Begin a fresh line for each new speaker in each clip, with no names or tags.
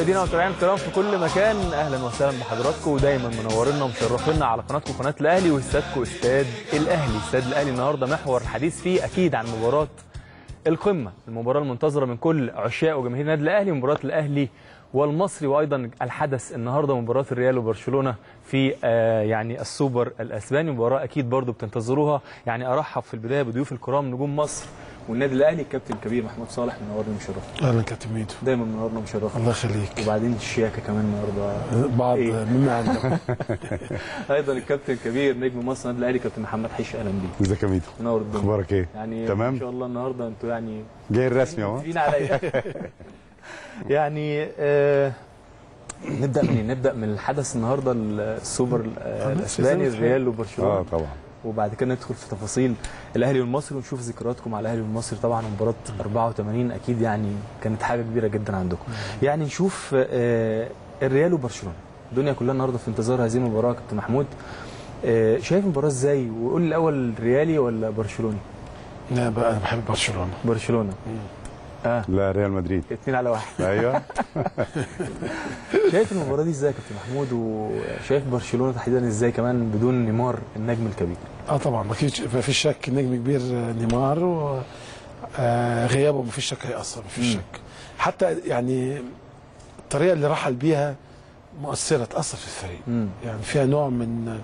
مشاهدينا ومتابعينا الكرام في كل مكان اهلا وسهلا بحضراتكم ودايما منورينا ومشرفينا على قناتكم قناه الاهلي واستادكم استاد الاهلي استاد الاهلي النهارده محور الحديث فيه اكيد عن مباراه القمه المباراه المنتظره من كل عشاق وجماهير النادي الاهلي مباراه الاهلي والمصري وايضا الحدث النهارده مباراه الريال وبرشلونه في آه يعني السوبر الاسباني مباراه اكيد برضو بتنتظروها يعني ارحب في البدايه بضيوف الكرام نجوم مصر والنادي الاهلي الكابتن الكبير محمود صالح منورنا ومشرفنا
اهلا كابتن ميدو
دايما منورنا ومشرفنا
الله يخليك
وبعدين الشياكه كمان النهارده
بعض
إيه؟
مما عندنا
ايضا الكابتن الكبير نجم مصر النادي الاهلي كابتن محمد حيش اهلا بيك
ازيك يا ميدو
منور الدنيا
اخبارك ايه
يعني
تمام
ان شاء الله النهارده انتوا يعني
جاي الرسمي اهو
متفقين عليا يعني آه نبدا منين نبدا من الحدث النهارده السوبر آه، الاسباني
في
الريال
اه
وبرشلونه
طبعا
وبعد كده ندخل في تفاصيل الاهلي والمصري ونشوف ذكرياتكم على الاهلي والمصري طبعا مباراه 84 اكيد يعني كانت حاجه كبيره جدا عندكم يعني نشوف آه، الريال وبرشلونه الدنيا كلها النهارده في انتظار هذه المباراه يا كابتن محمود آه، شايف المباراه ازاي وقول لي الاول ريالي ولا برشلوني
لا بقى انا بحب برشلونه
برشلونه اه
لا ريال مدريد
اتنين على واحد
ايوه
شايف المباراه دي ازاي يا كابتن محمود وشايف برشلونه تحديدا ازاي كمان بدون نيمار النجم الكبير
اه طبعا ما فيش ما فيش شك نجم كبير آه، نيمار و آه، غيابه ما فيش شك هيأثر ما فيش
مم.
شك حتى يعني الطريقه اللي رحل بيها مؤثره تأثر في الفريق
امم
يعني فيها نوع من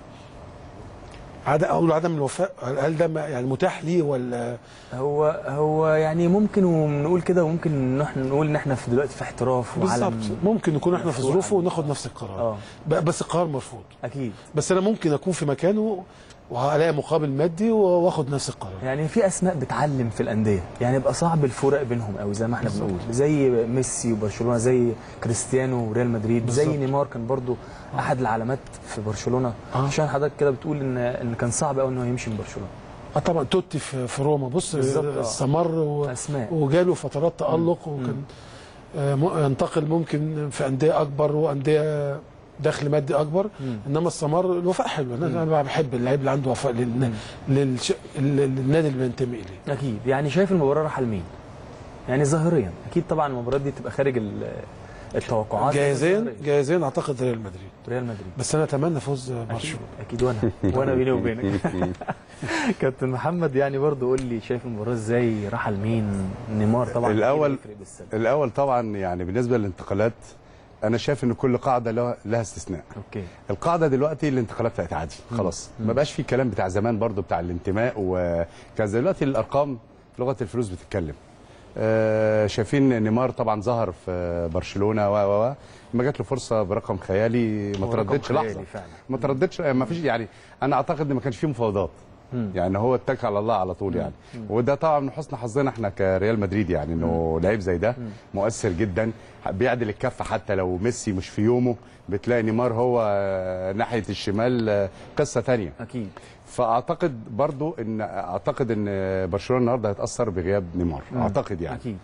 عدم اقول عدم الوفاء هل ده ما- يعني متاح ليه ولا
هو هو يعني ممكن ونقول كده وممكن ان احنا نقول ان احنا في دلوقتي في احتراف وعالم
بالظبط ممكن نكون احنا في
مفتوح
ظروفه
عن-
وناخد نفس القرار
اه
ب- بس القرار مرفوض
اكيد
بس انا ممكن اكون في مكانه وهلاقي مقابل مادي واخد نفس القرار
يعني في اسماء بتعلم في الانديه يعني يبقى صعب الفرق بينهم قوي زي ما احنا
بالظبط.
بنقول زي ميسي وبرشلونه زي كريستيانو وريال مدريد زي
بالظبط.
نيمار كان برضو احد العلامات في برشلونه
آه.
عشان حضرتك كده بتقول ان ان كان صعب قوي انه يمشي من برشلونه
اه طبعا توتي في في روما بص
بالظبط، آه.
استمر و...
اسماء
وجاله فترات تألق وكان آه، م- ينتقل ممكن في أندية أكبر وأندية دخل مادي أكبر
مم.
إنما الثمار الوفاء حلو أنا أنا بحب اللعيب اللي عنده وفاء لل... للش... لل- للنادي اللي بينتمي إليه
اكيد يعني شايف المباراه رايحه لمين يعني ظاهريا اكيد طبعا المباراه دي تبقى خارج ال- التوقعات
جاهزين
ظاهرياً.
جاهزين أعتقد ريال مدريد
ريال مدريد
بس أنا أتمنى فوز
اكيد
برشلونة
اكيد وانا وانا بيني وبينك كابتن محمد يعني برضه قول لي شايف المباراه ازاي رايحه لمين نيمار طبعا أكيد
الأول-
هيفرق بالسلب.
الاول طبعا يعني بالنسبه للانتقالات انا شايف ان كل قاعده لها لها استثناء
اوكي
القاعده دلوقتي الانتقالات بقت عادي خلاص ما بقاش في كلام بتاع زمان برضو بتاع الانتماء وكان دلوقتي الارقام لغه الفلوس بتتكلم آه، شايفين نيمار طبعا ظهر في برشلونه و و و ما جات له فرصه برقم خيالي ما
هو رقم
ترددش
خيالي
لحظه
فعلا.
ما ترددش ما فيش يعني انا اعتقد ان ما كانش فيه مفاوضات
مم.
يعني هو اتكل على الله على طول يعني وده طبعا من حسن حظنا احنا كريال مدريد يعني انه لعيب زي ده مؤثر جدا بيعدل الكفه حتى لو ميسي مش في يومه بتلاقي نيمار هو آه، ناحيه الشمال آه، قصه تانية
اكيد
فاعتقد برضو ان اعتقد ان برشلونه النهارده هيتاثر بغياب نيمار اعتقد يعني
اكيد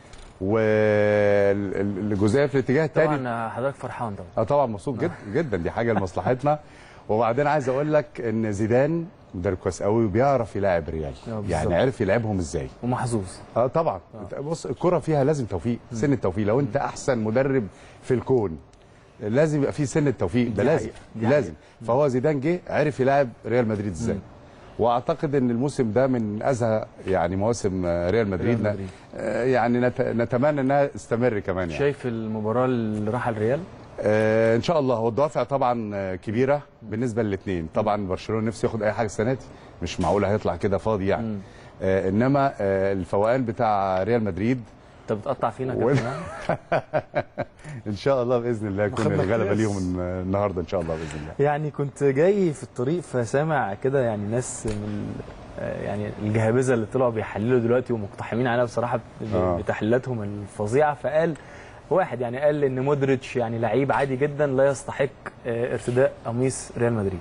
والجزئيه في الاتجاه الثاني
طبعا حضرتك فرحان طبعا
اه طبعا مبسوط جدا جدا دي حاجه لمصلحتنا وبعدين عايز اقول لك ان زيدان مدرب كويس قوي وبيعرف يلاعب ريال
آه، بالظبط.
يعني عرف يلعبهم ازاي
ومحظوظ
اه طبعا بص الكره فيها لازم توفيق سن التوفيق لو انت احسن مدرب في الكون لازم يبقى في سن التوفيق ده
دي
لازم
حقيقة، دي
لازم فهو زيدان جه عرف يلاعب ريال مدريد ازاي واعتقد ان الموسم ده من ازهى يعني مواسم آه، ريال مدريد,
ريال مدريد.
آه، يعني نت- نتمنى انها تستمر كمان يعني
شايف المباراه اللي رايحه الريال
آه ان شاء الله هو الدوافع طبعا آه، كبيره بالنسبه للاثنين طبعا برشلونه نفسه ياخد اي حاجه السنه دي مش معقول هيطلع كده فاضي يعني
مم.
آه انما آه الفوقان بتاع ريال مدريد
انت بتقطع فينا يا
وال-
كابتن ها؟
ان شاء الله باذن الله يكون
وخدنا
الغلبه
كاس.
ليهم الن- النهارده ان شاء الله باذن الله
يعني كنت جاي في الطريق فسامع كده يعني ناس من آه، يعني الجهابذه اللي طلعوا بيحللوا دلوقتي ومقتحمين عليها بصراحه ب-
آه.
بتحليلاتهم الفظيعه فقال واحد يعني قال ان مودريتش يعني لعيب عادي جدا لا يستحق آه، ارتداء قميص ريال مدريد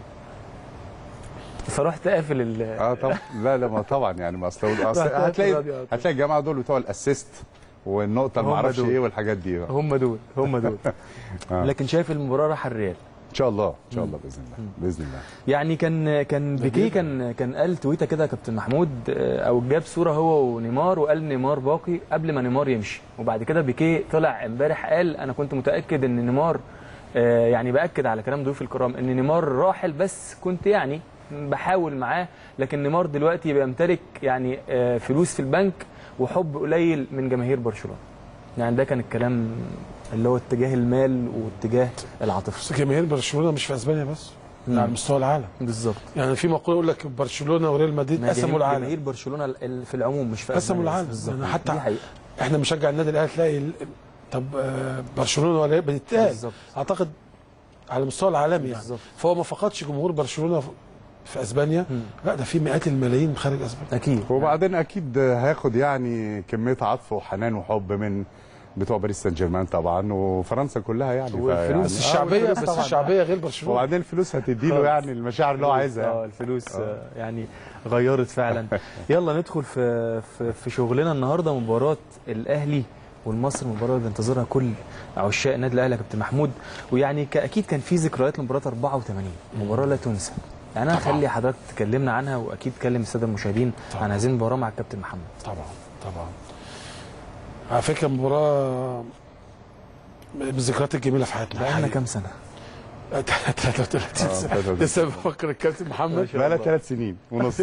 فرحت قافل ال
اه طبعا لا لا ما طبعا يعني ما اصل أصل
رحت
هتلاقي
راضي على طول.
هتلاقي الجماعه دول بتوع الاسيست والنقطه اللي
هم
ما اعرفش
دول.
ايه والحاجات دي
هم دول هم دول
آه.
لكن شايف المباراه راح الريال
شاء الله ان شاء الله باذن الله باذن الله
يعني كان كان بيكيه كان كان قال تويته كده يا كابتن محمود آه، او جاب صوره هو ونيمار وقال نيمار باقي قبل ما نيمار يمشي وبعد كده بيكيه طلع امبارح قال انا كنت متاكد ان نيمار آه، يعني باكد على كلام ضيوف الكرام ان نيمار راحل بس كنت يعني بحاول معاه لكن نيمار دلوقتي بيمتلك يعني آه، فلوس في البنك وحب قليل من جماهير برشلونه يعني ده كان الكلام اللي هو اتجاه المال واتجاه العاطفه
بس جماهير برشلونه مش في اسبانيا بس
مم.
على مستوى العالم
بالظبط
يعني في مقوله يقول لك برشلونه وريال مدريد
ما
قسموا
جماهير-
العالم
جماهير برشلونه ال- ال- في العموم مش في
قسموا
أسبانيا بس
العالم.
بالظبط
يعني حتى
دي حقيقه
احنا بنشجع النادي الاهلي تلاقي ال- طب آه، برشلونه ولا بتتقال
بالظبط
اعتقد على المستوى العالمي يعني
بالظبط
فهو ما فقدش جمهور برشلونه في- في اسبانيا
مم.
لا ده في مئات الملايين خارج اسبانيا
اكيد
وبعدين اكيد هياخد يعني كميه عطف وحنان وحب من بتوع باريس سان جيرمان طبعا وفرنسا كلها يعني
والفلوس.
فيعني-
بس
آه،
الشعبيه
والفلوس
بس
طبعاً.
الشعبيه غير برشلونه
وبعدين الفلوس هتديله
خالص.
يعني المشاعر اللي هو عايزها
اه
يعني.
الفلوس
آه.
آه. يعني غيرت فعلا يلا ندخل في في, في شغلنا النهارده مباراه الاهلي والمصري مباراه بينتظرها كل عشاق النادي الاهلي يا كابتن محمود ويعني ك- اكيد كان في ذكريات لمباراه 84 مباراه لا تنسى يعني انا هخلي حضرتك تكلمنا عنها واكيد تكلم الساده المشاهدين
طبعاً.
عن هذه المباراه مع الكابتن محمد
طبعا طبعا على فكره مباراه من الذكريات الجميله في حياتنا
بقالنا
حقيقي.
كام سنه
33
آه،
سنه
33.
لسه بفكر الكابتن محمد
بقى لها ثلاث سنين ونص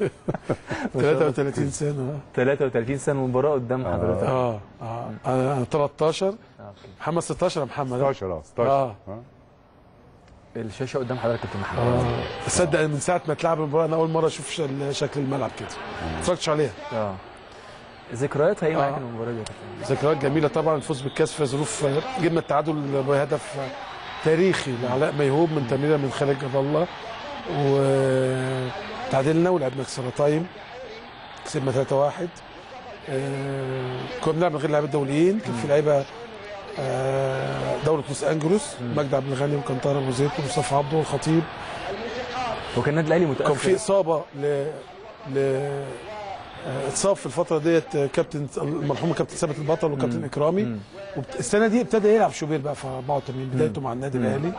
33 سنه
33 سنه مباراه قدام حضرتك
اه اه انا 13
آه، أوكي.
محمد 16 يا محمد
16 اه 16
آه.
آه.
الشاشه قدام حضرتك يا كابتن محمد
اه تصدق من ساعه ما اتلعب المباراه انا اول مره اشوف ش- شكل الملعب كده ما اتفرجتش عليها
اه ذكرياتها ايه معاك
آه.
المباراه دي يا كابتن
ذكريات جميله طبعا الفوز بالكاس في ظروف جبنا التعادل بهدف تاريخي لعلاء ميهوب من تمريره من خالد جد الله وتعادلنا ولعبنا اكسترا تايم كسبنا 3-1 آه، كنا بنلعب من غير لعيبه دوليين كان في لعيبه آه، دوله لوس انجلوس مجدي عبد الغني وكنتار ابو زيد ومصطفى عبده والخطيب
هو كان النادي الاهلي متاخر
كان في اصابه ل ل آه، اتصاب في الفتره ديت آه، كابتن المرحوم كابتن ثابت البطل وكابتن اكرامي
مم.
وبت- السنه دي ابتدى يلعب شوبير بقى في 84 بدايته مع النادي الاهلي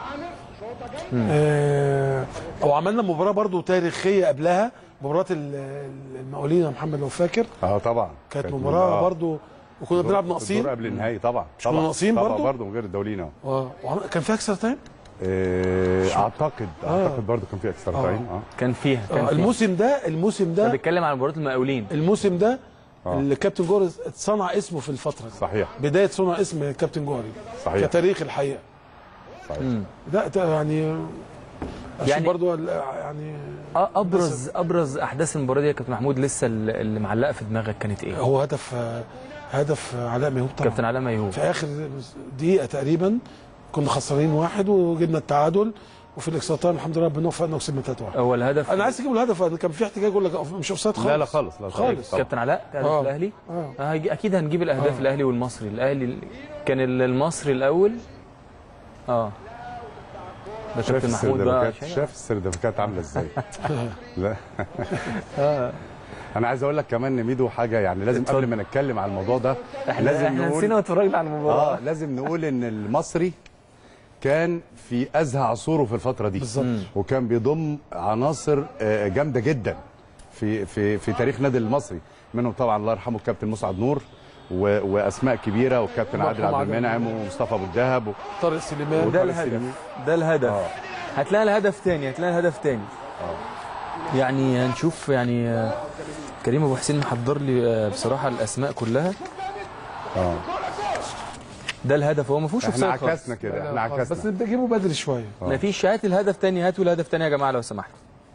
آه وعملنا مباراه برضو تاريخيه قبلها مباراه ال- ال- المقاولين يا محمد لو فاكر
اه طبعا
كانت
من-
مباراه
آه.
برضو وكنا بنلعب ناقصين
الدور قبل النهائي طبعا
مش كنا
طبعا
ناقصين
طبعا
برضو؟
برضه من غير الدولين اه
اه وعم- كان فيها اكسترا تايم
آه، اعتقد
آه.
اعتقد برضه كان في اكسترا
آه.
تايم اه
كان فيها كان
آه
فيها.
الموسم ده الموسم
انا
ده
بتكلم عن مباراه المقاولين
الموسم ده
آه.
الكابتن جوري صنع اسمه في الفتره دي
صحيح
بدايه صنع اسم الكابتن جوري
صحيح
كتاريخ الحقيقه
صحيح
مم.
لا ده يعني
يعني-
يعني برضو ال- يعني
أ- ابرز ابرز احداث المباراه دي يا كابتن محمود لسه اللي اللي معلقه في دماغك كانت ايه؟
هو هدف هدف علاء ميهوب طبعا
كابتن علاء ميهوب
في اخر دقيقه تقريبا كنا خسرانين واحد وجبنا التعادل وفي الاكسترا تايم الحمد لله ربنا وفقنا وكسبنا 3 1
هو الهدف
انا عايز تجيب الهدف أنا كان في احتجاج يقول لك أوف- مش اوفسايد خالص
لا لا خالص لا
خالص.
طبعاً.
كابتن علاء كان
آه.
الاهلي
اه
آه، هيجي- اكيد هنجيب الاهداف
آه.
الاهلي والمصري الاهلي كان ال- المصري الاول اه ده
شايف
كابتن محمود بقى
السردبكات
شايف؟
شايف السردبكات عامله ازاي لا
آه.
انا عايز اقول لك كمان ان ميدو حاجه يعني لازم
اتفضل.
قبل ما نتكلم على الموضوع ده
احنا
لازم
احنا
نقول-
نسينا واتفرجنا على المباراه
اه لازم نقول ان المصري كان في ازهى عصوره في الفتره دي
بالظبط.
مم.
وكان بيضم عناصر آه، جامده جدا في في في تاريخ النادي المصري منهم طبعا الله يرحمه الكابتن مسعد نور و- واسماء كبيره والكابتن عادل
المرحوم
عبد
عادل
المنعم
المنعم.
ومصطفى ابو الدهب و-
طارق سليمان
وده
وطارق
الهدف
سليمان.
ده الهدف
آه.
هتلاقي الهدف تاني هتلاقي الهدف تاني يعني هنشوف يعني آه، كريم ابو حسين محضر لي آه، بصراحه الاسماء كلها
اه
ده الهدف هو ما فيهوش
احنا
اوفسايد خالص
عكسنا كده احنا
بس
عكسنا
بجيبه بدري شويه
ما فيش هات الهدف تاني هاتوا الهدف تاني يا جماعه لو سمحتوا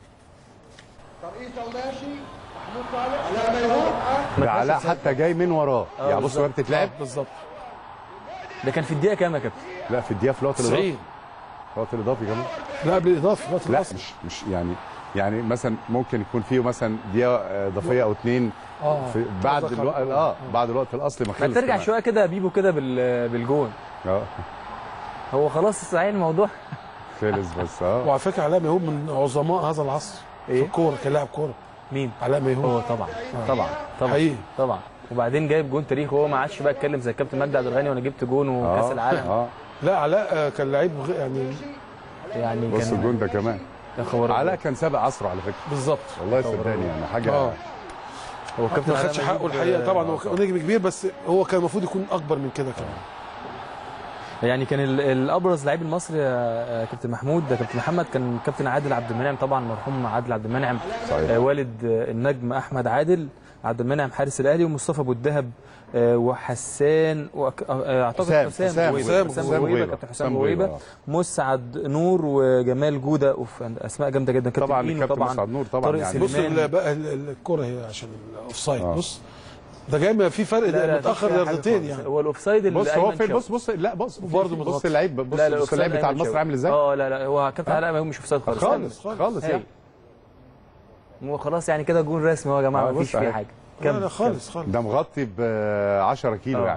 ده علاء حتى جاي من وراه
آه،
يعني بص وهي
بالظبط.
بتتلعب
بالظبط
ده كان في الدقيقه كام يا كابتن
لا في الدقيقه في الوقت الاضافي
90
الوقت الاضافي كمان
لا قبل الاضافه الوقت
لا
الاصلي
مش مش يعني يعني مثلا ممكن يكون فيه مثلا دقيقه آه، اضافيه او اتنين
اه
في بعد
قصدك
الوقت
على-
اه بعد الوقت الاصلي ما
ما
خلص
ترجع
كمان.
شويه كده يا بيبو كده بال- بالجون
اه
هو خلاص صحيح الموضوع
خلص بس اه
وعلى فكره علاء ميهوب من عظماء هذا العصر في
ايه
الكوره كلاعب كوره
مين
علاء ميهوب
هو طبعا طبعا طبعا
حقيقي
طبعا وبعدين جايب جون تاريخي وهو ما عادش بقى يتكلم زي الكابتن مجدي عبد الغني وانا جبت جون وكاس
آه،
العالم
اه
لا علاء آه، كان لعيب غ- يعني
يعني
بص
كان
الجون ده كمان
يا خبر
علاء
أبيض.
كان سابق عصره على فكره
بالظبط
والله صدقني يعني حاجه
اه
هو الكابتن
ما خدش
علاء
حقه
مجيب-
الحقيقه طبعا هو كان نجم كبير بس هو كان المفروض يكون اكبر من كده كمان
يعني كان ال- الابرز لعيب المصري يا يا كابتن محمود ده كابتن محمد كان كابتن عادل عبد المنعم طبعا مرحوم عادل عبد المنعم
صحيح.
آه، والد آه، النجم احمد عادل عبد المنعم حارس الاهلي ومصطفى ابو الدهب آه، وحسان وأك- آه، اعتقد
حسام-
حسام
حسام-
غويبة.
حسام
حسام
غويبة.
غويبه كابتن حسام
حسام
غويبه
غويبة،
مسعد نور وجمال جوده اوف اسماء جامده جدا كابتن
طبعا
إينو
الكابتن مسعد نور طبعا
طارق
يعني
سليمان.
بص ال- بقى ال- ال- الكره هي عشان الاوف سايد
آه.
بص ده جاي ما في فرق
لا،
ده
لا،
متاخر
مفيش فيها حاجة
رياضتين
خالص.
يعني
هو الاوفسايد اللي
بص هو
أيمن
فين
شاوي.
بص بص لا بص
برضه
بص
متغطي.
اللعيب بص
لا لا
بص اللعيب بتاع
أيمن
المصري
شاوي.
عامل ازاي
اه لا لا هو كابتن علاء مش اوفسايد خالص
خالص
خالص.
خالص
هاي.
يعني
هو خلاص يعني كده جون رسمي هو يا جماعه
آه،
مفيش
بص
فيه
أهي.
حاجه
لا
كمل،
لا خالص خالص
ده مغطي ب 10 كيلو
آه.
يعني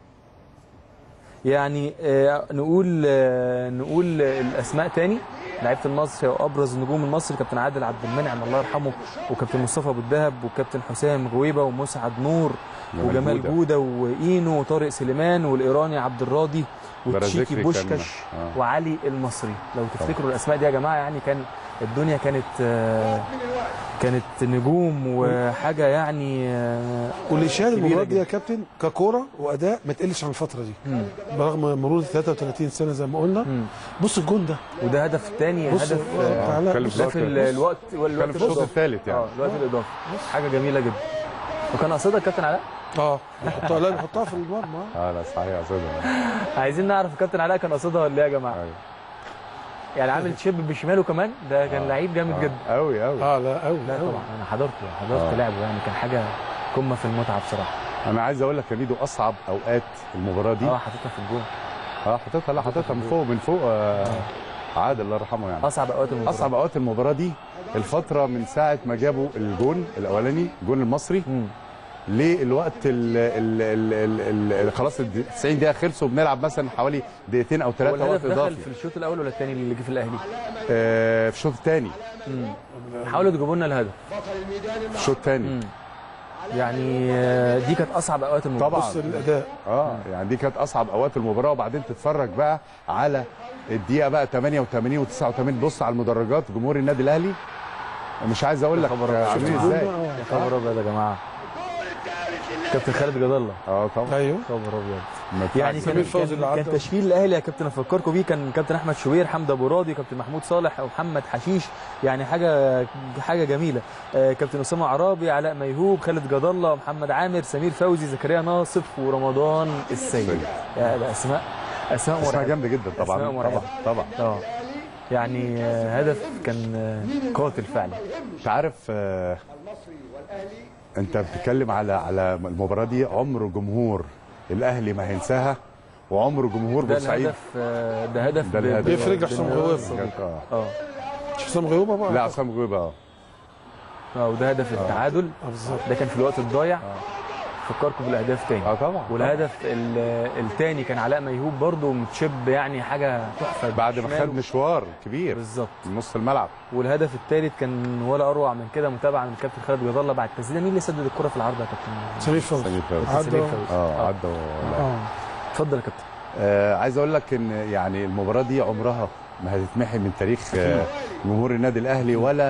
يعني آه، نقول آه، نقول آه، الاسماء تاني لعيبه المصري وابرز النجوم المصري كابتن عادل عبد المنعم الله يرحمه وكابتن مصطفى ابو الدهب وكابتن حسام غويبه ومسعد نور
جمال
وجمال
جودة.
جوده واينو وطارق سليمان والايراني عبد الراضي وتشيكي
برازيكي كان-
بوشكاش
آه.
وعلي المصري لو تفتكروا الاسماء دي يا جماعه يعني كان الدنيا كانت آه، كانت نجوم وحاجه يعني آه،
واللي شاهد
كبيرة
المباراه دي يا
جدا.
كابتن ككوره واداء ما تقلش عن الفتره دي
مم.
برغم مرور 33 سنه زي ما قلنا
مم.
بص الجون ده
وده هدف تاني
بص
هدف
آه،
آه،
تعالى
كلم
بص.
ده في ال- الوقت
كان
الوقت
في الشوط
الإضافي.
الثالث يعني
اه الوقت الاضافي حاجه جميله جدا وكان قصدها الكابتن علاء
اه نحطها لا نحطها في المرمى
اه لا صحيح يا صدق
عايزين نعرف الكابتن علاء كان قصدها ولا ايه يا جماعه
أيوة.
يعني عامل شيب بشماله كمان ده كان لعيب جامد جدا
قوي قوي
اه لا قوي
لا طبعا انا حضرته حضرت
آه.
لعبه يعني كان حاجه قمه في المتعه بصراحه
انا عايز اقول لك يا ميدو اصعب اوقات المباراه دي
اه حاططها في الجون
اه حاططها لا حاططها من فوق من فوق آه عادل الله يرحمه يعني
اصعب اوقات المباراه
اصعب اوقات المباراه دي الفتره من ساعه ما جابوا الجون الاولاني الجون المصري
مم.
للوقت ال ال ال ال ال خلاص ال 90 دقيقه خلصوا وبنلعب مثلا حوالي دقيقتين او
هو
ثلاثه وقت
الهدف دخل
اضافي
في الشوط الاول ولا الثاني اللي جه في الاهلي
آه في الشوط الثاني
حاولوا تجيبوا لنا الهدف
في الشوط الثاني
مم. يعني آه، دي كانت اصعب اوقات المباراه
طبعا
بص الاداء
اه يعني دي كانت اصعب اوقات المباراه وبعدين تتفرج بقى على الدقيقه بقى 88 و89 بص على المدرجات جمهور النادي الاهلي مش عايز اقول لك
خبر أبيض.
عاملين
الجون
ازاي
ده، آه.
يا خبر ابيض يا جماعه كابتن خالد جد الله
اه طبعا
ايوه
خبر ابيض
ما
يعني
ينفعش.
كان
سمير فوزي اللي
كان, كان
عدى.
تشكيل الاهلي يا كابتن افكركم بيه كان كابتن احمد شوبير حمدي ابو راضي كابتن محمود صالح ومحمد حشيش يعني حاجه حاجه جميله آه كابتن اسامه عرابي علاء ميهوب خالد جد الله محمد عامر سمير فوزي زكريا ناصف ورمضان السيد يا ده اسماء اسماء
اسمها
مرعبه
جامده جدا طبعا
أسماء مرعبة.
طبعا طبعا
اه يعني آه، هدف كان آه، قاتل فعلا
انت عارف آه انت بتتكلم على على المباراه دي عمر جمهور الاهلي ما هينساها وعمر جمهور
ده
بورسعيد
الهدف آه، ده هدف
ده
ب-
الهدف.
ب-
بيفرق
ب-
حسام
ب-
غويبة.
صديق.
اه
اه
مش حسام غيوبه بقى
لا عصام غويبه اه
اه وده هدف التعادل
آه، بالظبط
ده كان في الوقت الضايع فكركم بالاهداف تاني
اه طبعا
والهدف الثاني كان علاء ميهوب برضه متشب يعني حاجه تحفه
بعد ما
بشماله.
خد مشوار كبير
بالظبط
من نص الملعب
والهدف الثالث كان ولا اروع من كده متابعه من الكابتن خالد جد الله بعد التسديده مين اللي سدد الكره في العارضه يا كابتن
سمير فوزي
سمير فوزي.
عدى
سمير فوزي.
اه عدى ولا
اه
اتفضل يا كابتن
آه عايز اقول لك ان يعني المباراه دي عمرها ما هتتمحي من تاريخ آه جمهور النادي الاهلي ولا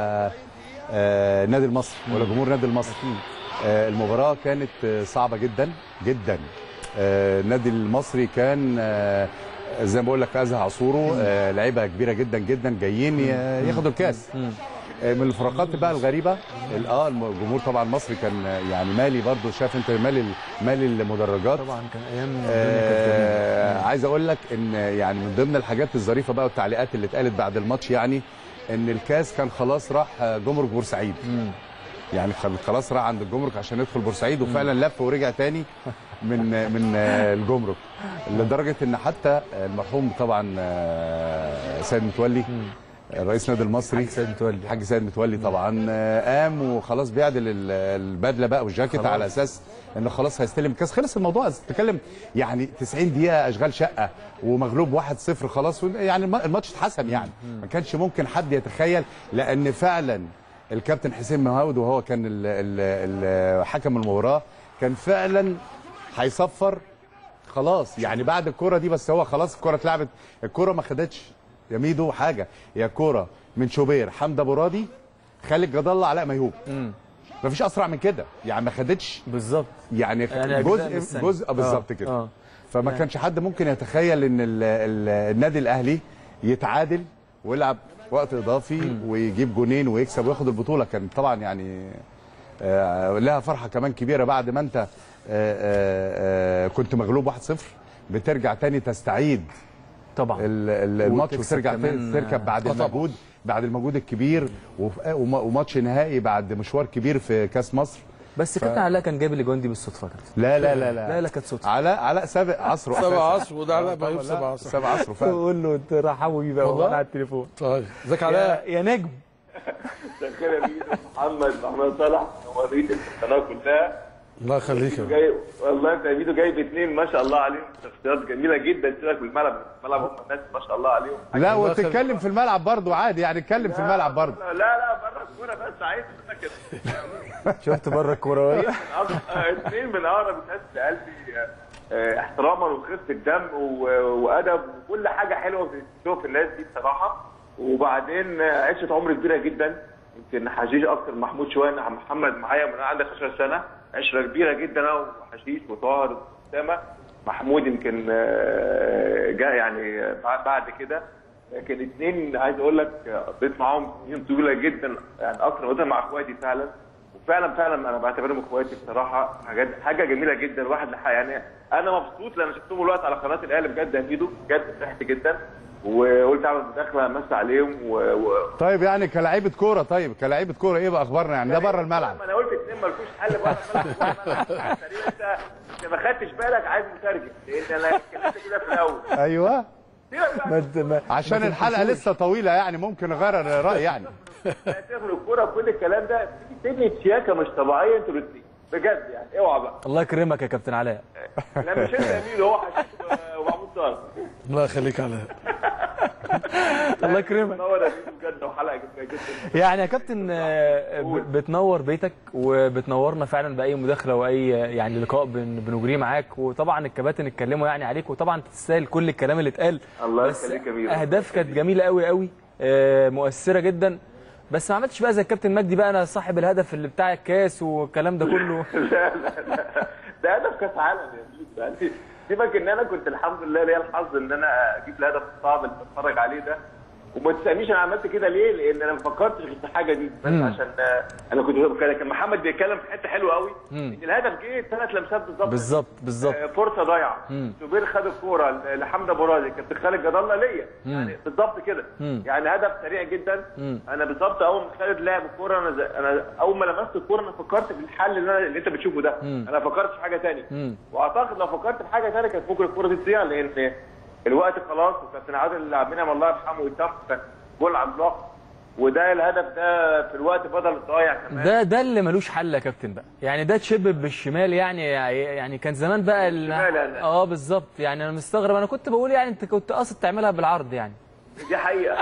آه النادي المصري ولا جمهور النادي المصري آه المباراه كانت آه صعبه جدا جدا آه النادي المصري كان آه زي ما بقول لك ازهى عصوره آه لعيبه كبيره جدا جدا جايين ي- ياخدوا الكاس
مم.
آه، من الفروقات بقى الغريبه ال- اه الجمهور طبعا المصري كان آه، يعني مالي برضو شايف انت مالي مالي المدرجات
طبعا كان ايام الدنيا كانت جميلة.
آه عايز اقول لك ان يعني من ضمن الحاجات الظريفه بقى والتعليقات اللي اتقالت بعد الماتش يعني ان الكاس كان خلاص راح آه، جمرك بورسعيد
مم.
يعني خل- خلاص راح عند الجمرك عشان يدخل بورسعيد وفعلا لف ورجع تاني من من آه، الجمرك لدرجه ان حتى المرحوم طبعا آه، سيد متولي
مم.
الرئيس النادي المصري
حاج سيد متولي
الحاج سيد متولي طبعا آه، قام وخلاص بيعدل ال- البدله بقى والجاكيت
خلاص.
على اساس انه خلاص هيستلم الكاس خلص الموضوع تتكلم يعني 90 دقيقه اشغال شقه ومغلوب 1-0 خلاص يعني الم- الماتش اتحسم يعني ما كانش ممكن حد يتخيل لان فعلا الكابتن حسين مهاود وهو كان ال- ال- ال- حكم المباراه كان فعلا هيصفر خلاص يعني بعد الكره دي بس هو خلاص الكره اتلعبت الكره ما خدتش يا ميدو حاجه يا كوره من شوبير حمدي ابو راضي خالد جد الله علاء ميهوب
مم.
مفيش اسرع من كده يعني ما خدتش
بالظبط
يعني
يعني أجزاء من
جزء
الثانية.
جزء
آه،
بالظبط كده
آه.
فما كانش حد ممكن يتخيل ان ال ال النادي الاهلي يتعادل ويلعب وقت اضافي ويجيب جونين ويكسب وياخد البطوله كان طبعا يعني آه لها فرحه كمان كبيره بعد ما انت آه آه آه كنت مغلوب 1-0 بترجع تاني تستعيد
طبعا
ال- ال- الماتش
وتكسب
وترجع
كمان،
تركب بعد
آه طبعا.
المجهود بعد المجهود الكبير وف- وما- وماتش نهائي بعد مشوار كبير في كاس مصر
بس كابتن علاء كان جايب الاجوان دي بالصدفه كده
لا لا لا لا
لا لا كانت صدفه
علاء علاء سابق عصره
سبع
أساساً.
عصر وده علاء
طبعاً
ميهوب
لا،
سبع عصر
سابق عصره فعلا
قول له ترحبوا بيه بقى
والله؟
والله على التليفون
طيب ازيك
يا,
علاء
يا نجم
شكرا يا ميدو محمد محمد صلاح وريت القناه كلها
الله يخليك يا
جاي والله انت يا ميدو جايب اثنين ما شاء الله عليهم شخصيات جميله جدا سيبك بالملعب الملعب هم الناس ما شاء الله عليهم
لا
الله
وتتكلم في الملعب برضه عادي يعني اتكلم في الملعب برضه
لا لا بره الكوره بس عايز منك كده
شفت بره الكوره
اثنين من اقرب الناس لقلبي آه، آه، احتراما وخفه دم و- وادب وكل حاجه حلوه بتشوف الناس دي بصراحه وبعدين آه، عشره عمر كبيره جدا يمكن حشيش اكتر من محمود شويه أنا محمد معايا من أنا عندي 15 سنه عشره كبيره جدا انا وحشيش وطاهر واسامه محمود يمكن آه، جاء يعني بعد بعد كده لكن اثنين عايز اقول لك آه، قضيت معاهم سنين طويله جدا يعني اكتر قضيتها مع اخواتي فعلا وفعلا فعلا انا بعتبرهم اخواتي بصراحه حاجات حاجه جميله جدا الواحد لح- يعني انا مبسوط لما شفتهم الوقت على قناه الاهلي بجد هفيدوا بجد فرحت جدا وقلت اعمل مداخله امسي عليهم و... و...
طيب يعني كلاعيبه كوره طيب كلاعيبه كوره ايه بقى اخبارنا يعني ده بره الملعب
ما انا قلت اثنين مالكوش حل بره الملعب جوه الملعب. تقريبا انت انت ما خدتش بالك عايز مترجم لان انا اتكلمت كده في الاول
ايوه
سيبك بقى
ما ت- ما-
عشان الحلقه لسه طويله يعني ممكن اغير الراي يعني
سيبك من الكوره وكل الكلام ده في تبني شياكه مش طبيعيه انتوا الاثنين بجد يعني اوعى بقى
الله يكرمك يا كابتن علاء
لا مش انت يا ميدو هو حشيش و- ومحمود صالح
الله يخليك علاء
الله يكرمك
منور يا ميدو بجد وحلقه جميله جدا
يعني يا كابتن آه، ب- بتنور بيتك وبتنورنا فعلا باي مداخله واي يعني لقاء بن- بنجريه معاك وطبعا الكباتن اتكلموا يعني عليك وطبعا تستاهل كل الكلام اللي اتقال
الله
بس
يخليك يا ميدو.
اهداف كانت جميله قوي قوي آه، مؤثره جدا بس ما عملتش بقى زي الكابتن مجدي بقى انا صاحب الهدف اللي بتاع الكاس والكلام ده كله
لا لا لا ده هدف كاس عالم يا ميدو يعني سيبك ان انا كنت الحمد لله ليا الحظ ان انا اجيب الهدف الصعب اللي بتفرج عليه ده وما تسالنيش انا عملت كده ليه لان انا ما فكرتش غير في الحاجه دي بس عشان آه، انا كنت كان محمد بيتكلم في حته حلوه قوي ان الهدف جه ثلاث لمسات بالظبط
بالظبط بالظبط
آه، فرصه ضايعه شوبير خد الكوره ل- لحمدي ابو راضي كابتن خالد جد الله ليا يعني بالظبط كده يعني هدف سريع جدا انا بالظبط اول ما خالد لعب الكوره انا ز- انا اول ما لمست الكوره انا فكرت في الحل اللي, أنا اللي انت بتشوفه ده انا فكرت في حاجه ثانيه واعتقد لو فكرت في حاجه ثانيه كانت ممكن الكوره دي تضيع لان الوقت خلاص وكابتن عادل عبد المنعم الله يرحمه ويسامحه كان جول عملاق وده الهدف ده في الوقت بدل الضايع كمان
ده ده اللي ملوش حل يا كابتن بقى يعني ده تشبب بالشمال يعني يعني كان زمان بقى ال-
بالشمال يعني.
اه بالظبط يعني انا مستغرب انا كنت بقول يعني انت كنت قاصد تعملها بالعرض يعني
دي حقيقة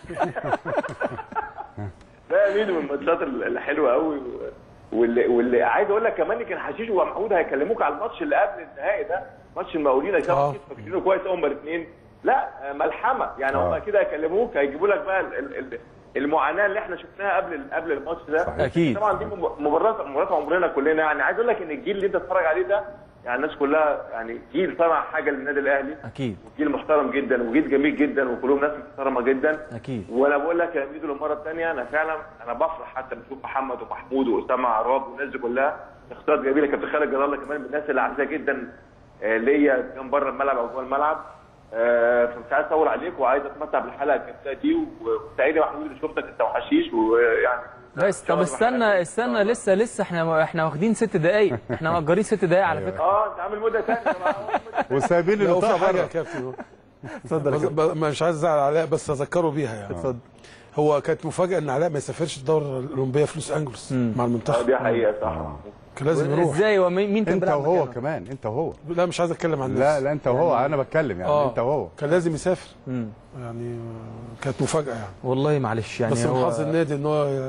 ده يا ميدو من الماتشات الحلوة قوي واللي, واللي عايز اقول لك كمان كان حشيش ومحمود هيكلموك على الماتش اللي قبل النهائي ده ماتش المقاولين
آه.
كانوا فاكرينه كويس هما الاثنين لا ملحمه يعني
آه.
هما كده هيكلموك هيجيبوا لك بقى ال- ال- ال- المعاناه اللي احنا شفناها قبل قبل الماتش ده
صحيح.
أكيد.
طبعا دي مباراه مباراه عمرنا كلنا يعني عايز اقول لك ان الجيل اللي انت بتتفرج عليه ده يعني الناس كلها يعني جيل صنع حاجه للنادي الاهلي
اكيد
جيل محترم جدا وجيل جميل جدا وكلهم ناس محترمه جدا
اكيد
وانا بقول لك يا ميدو المره الثانيه انا فعلا انا بفرح حتى بشوف محمد ومحمود واسامه عراب والناس دي كلها شخصيات جميله كابتن خالد جلال الله كمان من الناس اللي عزيزه جدا آه، ليا كان بره الملعب او جوه الملعب آه، فمش عايز اطول عليك وعايز اتمتع بالحلقه الجميله دي وسعيد يا محمود اللي شفتك انت وحشيش ويعني
بس طب استنى استنى لسه لسه احنا احنا واخدين ست دقايق احنا مأجرين ست دقايق على فكره
اه انت عامل مده ثانيه
وسايبين
لا وفي
النطاق
حاجه يا
بره
كابتن
اتفضل يا
بس-
كابتن.
ب- مش عايز ازعل علاء بس اذكره بيها يعني
اتفضل
هو كانت مفاجاه ان علاء ما يسافرش الدوره الاولمبيه في لوس انجلوس مع
آه،
المنتخب
دي حقيقه صح
كان لازم يروح
ازاي ومين مين كان
انت
بيلعب
وهو
مكانه؟
كمان انت وهو
لا مش عايز اتكلم عن
لا
نفسي
لا انت وهو انا بتكلم يعني
اه
انت وهو
كان لازم يسافر
مم.
يعني آه، كانت مفاجاه يعني
والله معلش يعني
بس من
هو
حظ النادي ان هو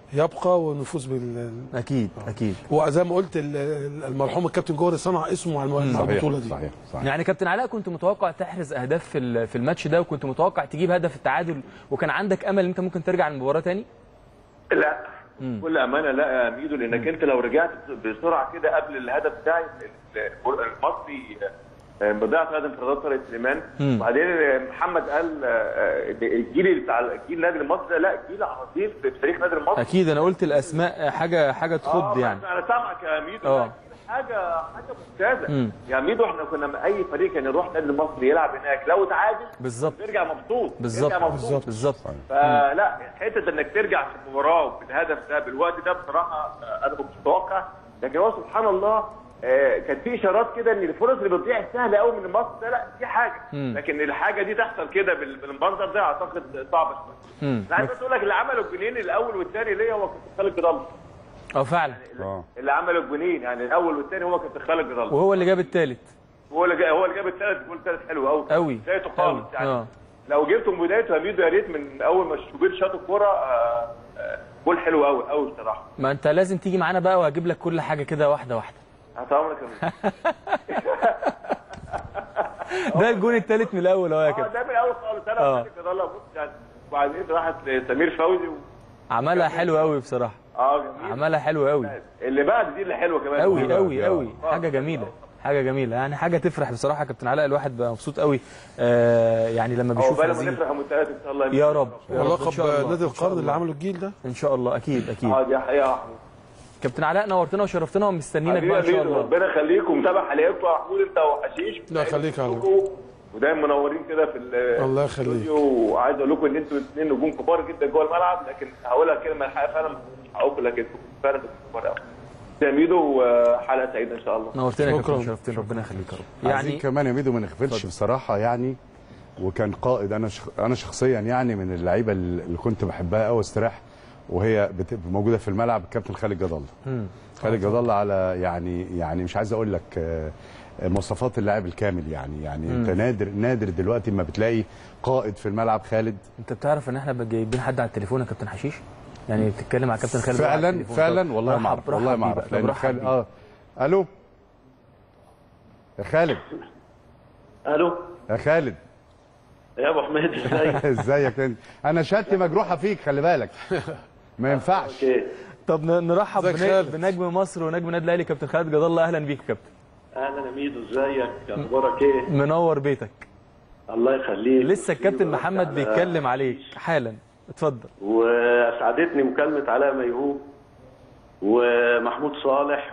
يبقى ونفوز بال
اكيد اكيد
وزي ما قلت ال- ال- المرحوم الكابتن جوهري صنع اسمه على الم- على
صحيح
البطوله دي
صحيح صحيح
يعني كابتن علاء كنت متوقع تحرز اهداف في ال- في الماتش ده وكنت متوقع تجيب هدف التعادل وكان عندك امل ان انت ممكن ترجع المباراه تاني
لا بكل امانه لا يا ميدو لانك انت لو رجعت بسرعه كده قبل الهدف بتاعي ال- المصري آه، بضيعه ثلاث انفرادات طارق سليمان وبعدين آه، محمد قال آه، آه، الجيل بتاع الجيل النادي المصري ده لا جيل عظيم في تاريخ النادي المصري
اكيد انا قلت الاسماء حاجه حاجه تخض
آه،
يعني
انا سامعك يا ميدو
آه.
لا، حاجه حاجه ممتازه يا ميدو احنا كنا من اي فريق كان يروح النادي المصري يلعب هناك لو تعادل
بالظبط
يرجع مبسوط
بالظبط
يرجع مبسوط
بالظبط.
بالظبط
فلا حته انك ترجع في المباراه بالهدف ده بالوقت ده بصراحه آه، انا ما كنتش متوقع لكن هو سبحان الله آه، كان في اشارات كده ان الفرص اللي بتضيع سهله قوي من مصر ده لا دي حاجه لكن الحاجه دي تحصل كده بال- بالمنظر ده اعتقد صعبه شويه
مم.
انا عايز بس اقول لك اللي عملوا الجنين الاول والثاني ليا هو كابتن خالد جدال
اه فعلا
اه
اللي عملوا الجنين يعني الاول والثاني هو كابتن خالد جدال
وهو اللي جاب الثالث
هو اللي جا- هو اللي جاب الثالث جول ثالث حلو قوي
قوي
بدايته خالص
قوي.
يعني
اه
لو جبته من بدايته يا ميدو يا ريت من اول ما شوبير شاط الكوره آه، آه، جول حلو قوي قوي بصراحه
ما انت لازم تيجي معانا بقى وهجيب لك كل حاجه كده واحده واحده
هات امرك يا ميدو.
ده الجون الثالث من الاول اهو يا
اه
كابتن
ده من الاول خالص انا
آه.
وخالد جدال بص يعني وبعدين راحت لسمير فوزي و...
عملها حلو قوي بصراحه
اه جميل
عملها حلو قوي
اللي بعد دي اللي حلوه كمان
قوي قوي
آه.
قوي حاجه جميله حاجه جميله يعني حاجه تفرح بصراحه يا كابتن علاء الواحد بقى مبسوط قوي آه يعني لما
هو
بيشوف
بقى لما
هذه
نفرح المنتخبات ان شاء الله
يا رب يا رب ان
ولقب
شاء الله
نادي
إن شاء
القرن اللي
الله.
عمله الجيل ده
ان شاء الله اكيد اكيد
اه دي حقيقه يا احمد
كابتن علاء نورتنا وشرفتنا ومستنيينك
حبيبي
بقى
يا
ان شاء
ميدو
الله
ربنا يخليكم ومتابع حلقاتكم يا محمود انت وحشيش
لا، يخليك يا علي.
ودايما منورين كده في ال-
الله يخليك.
الاستوديو وعايز اقول لكم ان انتوا الاثنين نجوم كبار جدا جوه الملعب لكن هقولها كلمه الحقيقه فعلا مش هقول لكن انتوا فعلا نجوم كبار قوي يا ميدو وحلقه سعيده ان شاء الله
نورتنا يا
شكراً.
كابتن شرفتنا ربنا يخليك يا رب
يعني
يعني
كمان يا ميدو ما نغفلش بصراحه يعني وكان قائد انا شخ... انا شخصيا يعني من اللعيبه اللي كنت بحبها قوي استراح وهي بت... موجوده في الملعب الكابتن خالد جد الله خالد جد الله على يعني يعني مش عايز اقول لك آه، مواصفات اللاعب الكامل يعني يعني انت نادر نادر دلوقتي ما بتلاقي قائد في الملعب خالد
انت بتعرف ان احنا بقى جايبين حد على التليفون يا كابتن حشيش يعني بتتكلم مع كابتن خالد على
فعلا
التليفون.
فعلا
طب
والله ما
رحب-
اعرف والله
رحب
ما
بيه
اعرف
بقى. طب
لان
رحب
خالد
بيه.
اه الو يا خالد
الو
يا خالد
يا ابو حميد ازيك
ازيك انت انا شهادتي مجروحه فيك خلي بالك ما ينفعش
اوكي
طب ن- نرحب
ازيك
بن-
خالد؟
بنجم مصر ونجم النادي الاهلي كابتن خالد جد الله اهلا بيك يا كابتن
اهلا يا ميدو ازيك اخبارك ايه
منور بيتك
الله يخليك
لسه الكابتن محمد
على-
بيتكلم عليك حالا اتفضل
واسعدتني مكالمه علاء ميهوب ومحمود صالح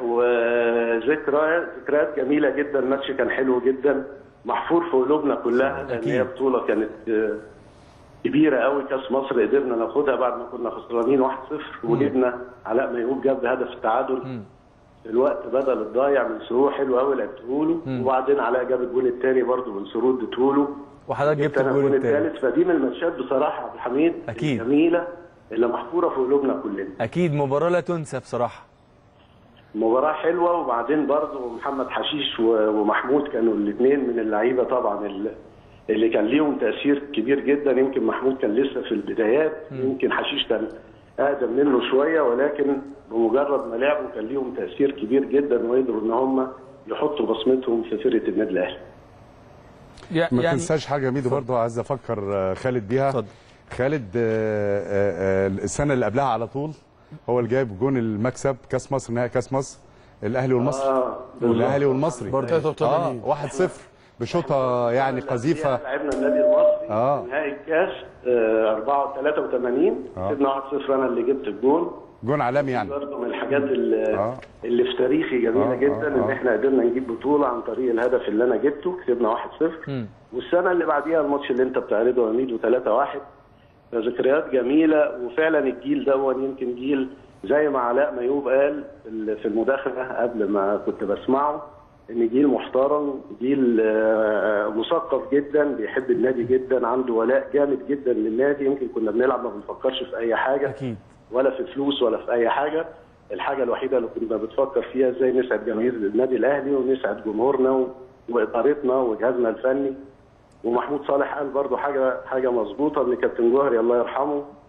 وذكرى ذكريات جميله جدا الماتش كان حلو جدا محفور في قلوبنا كلها لان
أكيد.
هي بطوله كانت آه، كبيره قوي كاس مصر قدرنا ناخدها بعد ما كنا خسرانين 1-0 وجبنا علاء ميهوب جاب هدف التعادل في الوقت بدل الضايع من سرور حلو قوي لعبته له وبعدين علاء جاب الجول الثاني برضه من سرور اديته له
وحضرتك جبت
انا
الجول
الجول
الثالث
الثالث فدي من الماتشات بصراحه يا عبد الحميد
أكيد.
الجميله اللي محفوره في قلوبنا كلنا
اكيد مباراه لا تنسى بصراحه
مباراه حلوه وبعدين برضه محمد حشيش و- ومحمود كانوا الاثنين من اللعيبه طبعا اللي اللي كان ليهم تاثير كبير جدا يمكن محمود كان لسه في البدايات يمكن حشيش كان اقدم منه شويه ولكن بمجرد ما لعبوا كان ليهم تاثير كبير جدا وقدروا ان هم يحطوا بصمتهم في فرقه النادي الاهلي
يع-
ما
يعني
تنساش حاجه ميدو برضه عايز افكر آه، خالد بيها
اتفضل.
خالد آه، آه، آه، السنه اللي قبلها على طول هو اللي جايب جون المكسب كاس مصر نهائي كاس مصر الاهلي والمصري
اه
والاهلي والمصري
برضه.
83
اه 1-0 بشوطه يعني قذيفه
لعبنا النادي المصري
آه.
في نهائي الكاس آه 4 83
آه.
كسبنا 1-0 انا اللي جبت الجون
جون عالمي يعني
برضه من الحاجات اللي,
آه.
اللي في تاريخي جميله
آه،
جدا
آه،
ان
آه.
احنا قدرنا نجيب بطوله عن طريق الهدف اللي انا جبته كسبنا 1-0 والسنه اللي بعديها الماتش اللي انت بتعرضه يا ميدو 3-1 ذكريات جميله وفعلا الجيل دون يمكن جيل زي ما علاء ميوب قال في المداخله قبل ما كنت بسمعه ان جيل محترم جيل آه، مثقف جدا بيحب النادي جدا عنده ولاء جامد جدا للنادي يمكن كنا بنلعب ما بنفكرش في اي حاجه
اكيد
ولا في فلوس ولا في اي حاجه الحاجه الوحيده اللي كنا بنفكر فيها ازاي نسعد جماهير النادي الاهلي ونسعد جمهورنا و- وادارتنا وجهازنا الفني ومحمود صالح قال برضو حاجه حاجه مظبوطه ان كابتن جوهري الله يرحمه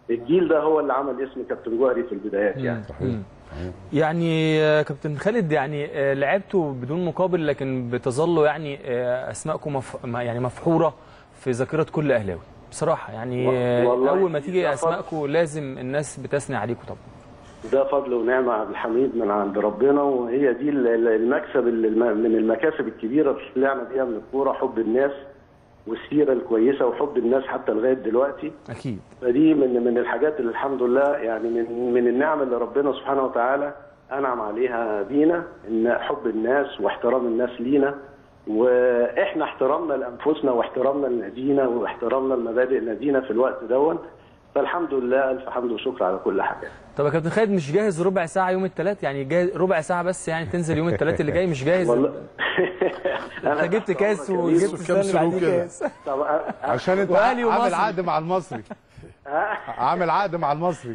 الجيل ده هو اللي عمل اسم كابتن جوهري في البدايات يعني
مم. يعني آه، كابتن خالد يعني آه، لعبتوا بدون مقابل لكن بتظلوا يعني آه، اسماءكم مف... ما- يعني مفحوره في ذاكره كل اهلاوي بصراحه يعني
و-
آه،
والله
اول ما تيجي
ده
اسماءكم لازم الناس بتثني عليكم طبعا
ده فضل ونعمة عبد الحميد من عند ربنا وهي دي ال- ال- المكسب اللي الم- من المكاسب الكبيرة اللي طلعنا بيها من الكورة حب الناس والسيرة الكويسة وحب الناس حتى لغاية دلوقتي
اكيد
فدي من من الحاجات اللي الحمد لله يعني من من النعم اللي ربنا سبحانه وتعالى انعم عليها بينا ان حب الناس واحترام الناس لينا واحنا احترامنا لانفسنا واحترامنا لنادينا واحترامنا لمبادئ نادينا في الوقت دون فالحمد لله الف حمد وشكر على كل حاجه
طب يا كابتن خالد مش جاهز ربع ساعه يوم الثلاث يعني جاهز ربع ساعه بس يعني تنزل يوم الثلاث اللي جاي مش جاهز
والله
انت جبت كاس
يوسف
وجبت
كام
السنه اللي
سلوك
بعديه
كده؟
كاس
طب أ-
عشان انت
وأهلي
عامل
ومصري.
عقد مع المصري عامل عقد مع المصري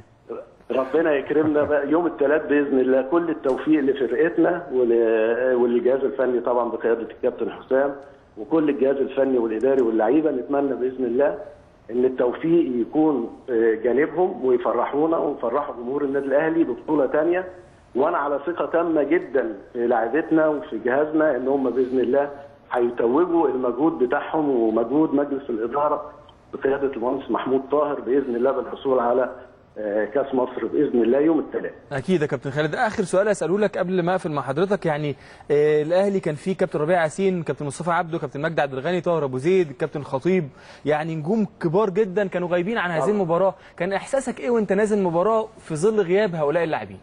ربنا يكرمنا بقى يوم الثلاث باذن الله كل التوفيق لفرقتنا ول- وللجهاز الفني طبعا بقياده الكابتن حسام وكل الجهاز الفني والاداري واللعيبه نتمنى باذن الله ان التوفيق يكون آه، جانبهم ويفرحونا ويفرحوا جمهور النادي الاهلي ببطوله ثانيه وانا على ثقه تامه جدا في لاعيبتنا وفي جهازنا ان هم باذن الله هيتوجوا المجهود بتاعهم ومجهود مجلس الاداره بقياده المهندس محمود طاهر باذن الله بالحصول على آه، كاس مصر باذن الله يوم الثلاث
اكيد يا كابتن خالد اخر سؤال اساله لك قبل ما اقفل مع حضرتك يعني آه الاهلي كان فيه كابتن ربيع ياسين كابتن مصطفى عبده كابتن مجدي عبد الغني طاهر ابو زيد كابتن خطيب يعني نجوم كبار جدا كانوا غايبين عن هذه المباراه كان احساسك ايه وانت نازل مباراه في ظل غياب هؤلاء اللاعبين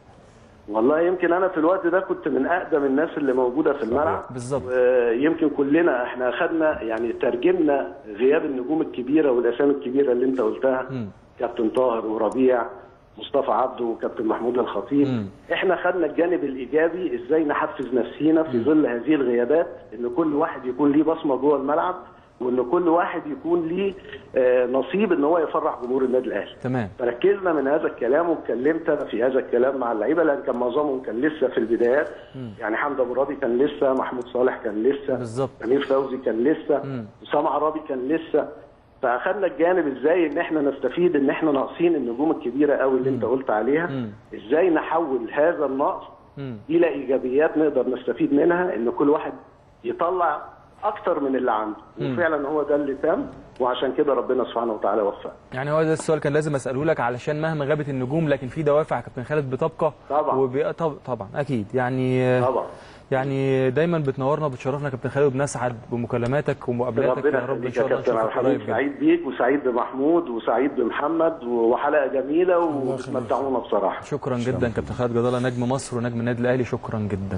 والله يمكن انا في الوقت ده كنت من اقدم الناس اللي موجوده في الملعب
بالظبط.
ويمكن كلنا احنا اخذنا يعني ترجمنا غياب النجوم الكبيره والاسامي الكبيره اللي انت قلتها كابتن طاهر وربيع مصطفى عبده وكابتن محمود الخطيب احنا خدنا الجانب الايجابي ازاي نحفز نفسينا في ظل هذه الغيابات ان كل واحد يكون ليه بصمه جوه الملعب وان كل واحد يكون ليه آه، نصيب ان هو يفرح جمهور النادي الاهلي
تمام
فركزنا من هذا الكلام واتكلمت انا في هذا الكلام مع اللعيبه لان كان معظمهم كان لسه في البدايات يعني حمد ابو راضي كان لسه محمود صالح كان لسه
بالظبط.
امير فوزي كان لسه اسامه عرابي كان لسه فاخدنا الجانب ازاي ان احنا نستفيد ان احنا ناقصين النجوم الكبيره قوي اللي انت قلت عليها ازاي نحول هذا النقص الى ايجابيات نقدر نستفيد منها ان كل واحد يطلع اكتر من اللي عنده وفعلا هو ده اللي تم وعشان كده ربنا سبحانه وتعالى وفقنا
يعني هو ده السؤال كان لازم اساله لك علشان مهما غابت النجوم لكن في دوافع يا كابتن خالد بتبقى
طبعا.
وبي... طب... طبعا اكيد يعني
طبعا
يعني دايما بتنورنا وبتشرفنا يا كابتن خالد وبنسعد بمكالماتك ومقابلاتك
ربنا
يا رب ان
يخليك
شاء
يا
الله
كابتن عبد
نشوفك قريب
الحميد
جدا
سعيد بيك وسعيد بمحمود وسعيد بمحمد وحلقه جميله وبتمتعونا بصراحه
شكرا جدا كابتن خالد جدالة نجم مصر ونجم النادي الاهلي شكرا جدا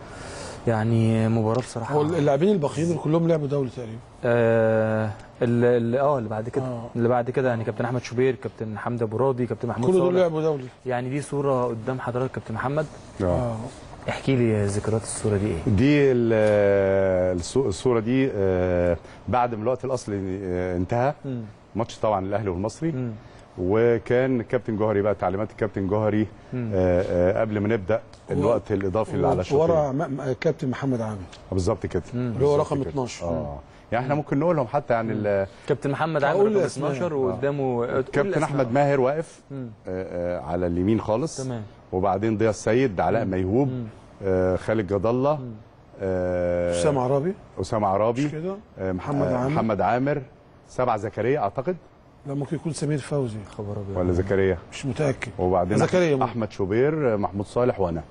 يعني مباراه بصراحه
هو اللاعبين الباقيين كلهم لعبوا دولي تقريبا
اه اللي اللي- اه اللي بعد كده
آه.
اللي بعد كده يعني كابتن احمد شوبير كابتن حمدي ابو راضي كابتن محمود
كل دول
صالح
لعبوا دولي
يعني دي صوره قدام حضرتك كابتن محمد
آه.
احكي لي ذكريات الصوره دي ايه
دي ال- الصو- الصوره دي آه، بعد ما الوقت الاصلي آه، انتهى ماتش طبعا الاهلي والمصري وكان الكابتن جوهري بقى تعليمات الكابتن جوهري آه، آه، قبل ما نبدا الوقت الاضافي اللي على الشوط
ورا م- م- كابتن محمد عامر
بالظبط كده
اللي هو رقم
بالظبط كده.
12
اه يعني احنا ممكن نقولهم حتى يعني ال-
كابتن محمد عامر
هقول
رقم
أسماء.
12 وقدامه قول
كابتن
أسماء.
احمد ماهر واقف آه، آه، على اليمين خالص
تمام.
وبعدين ضياء السيد علاء ميهوب آه، خالد جد الله آه،
حسام عرابي
اسامه عرابي
مش كده
آه،
محمد
آه،
عامر.
محمد عامر سبع زكريا اعتقد
لا ممكن يكون سمير فوزي
خبر ابيض
ولا زكريا
مش متاكد
وبعدين
زكريا
أح-
ممكن.
احمد شوبير آه، محمود صالح وانا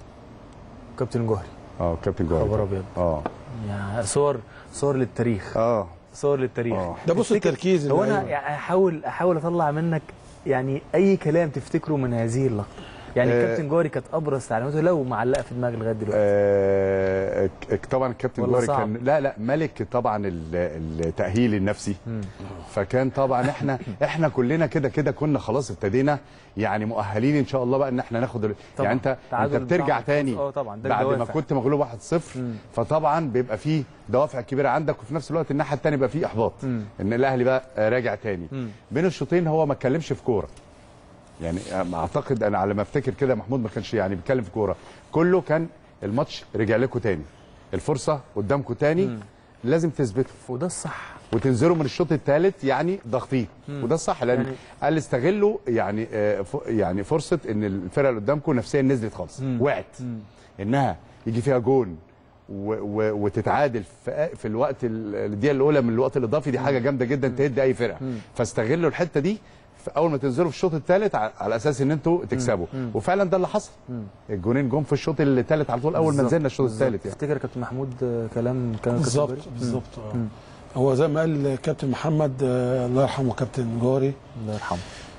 كابتن جوهري
اه كابتن جوهري
خبر ابيض
اه
يعني صور صور للتاريخ
اه
صور للتاريخ
آه.
ده بص
تفتكر-
التركيز
هو انا
اللعيبة.
يعني احاول احاول اطلع منك يعني اي كلام تفتكره من هذه اللقطه يعني
آه.
الكابتن جوهري كانت ابرز تعليماته لو معلقه في دماغي لغايه دلوقتي
آه، ك- طبعا الكابتن
ولا
جوهري
صعب؟
كان لا لا ملك طبعا ال- التاهيل النفسي فكان طبعا احنا احنا كلنا كده كده كنا خلاص ابتدينا يعني مؤهلين ان شاء الله بقى ان احنا ناخد ال-
طبعاً.
يعني انت
تعادل
انت بترجع
بتاعهم.
تاني
اه طبعاً، ده
بعد ما
الدوافع.
كنت مغلوب 1-0 فطبعا بيبقى فيه دوافع كبيره عندك وفي نفس الوقت الناحيه الثانيه بيبقى فيه احباط ان الاهلي بقى آه، راجع تاني بين الشوطين هو ما اتكلمش في كوره يعني اعتقد انا على ما افتكر كده محمود ما كانش يعني بيتكلم في كوره كله كان الماتش رجع لكم تاني الفرصه قدامكم تاني لازم تثبته
وده الصح
وتنزلوا من الشوط الثالث يعني ضاغطين وده الصح لان
يعني-
يعني قال استغلوا يعني آه، ف- يعني فرصه ان الفرقه اللي قدامكم نفسيا نزلت خالص وقعت انها يجي فيها جون و و وتتعادل في في الوقت ال- الدقيقه الاولى من الوقت الاضافي دي حاجه جامده جدا تهد اي فرقه فاستغلوا الحته دي في اول ما تنزلوا في الشوط الثالث ع- على اساس ان انتوا تكسبوا وفعلا ده اللي حصل الجونين جم في الشوط الثالث على طول اول ما
بالظبط،
نزلنا الشوط
بالظبط.
الثالث يعني
تفتكر يا كابتن محمود آه، كلام كان
بالظبط
كابتن جوهري؟
بالظبط آه. هو زي ما قال كابتن محمد آه، الله يرحمه كابتن جوري
الله يرحمه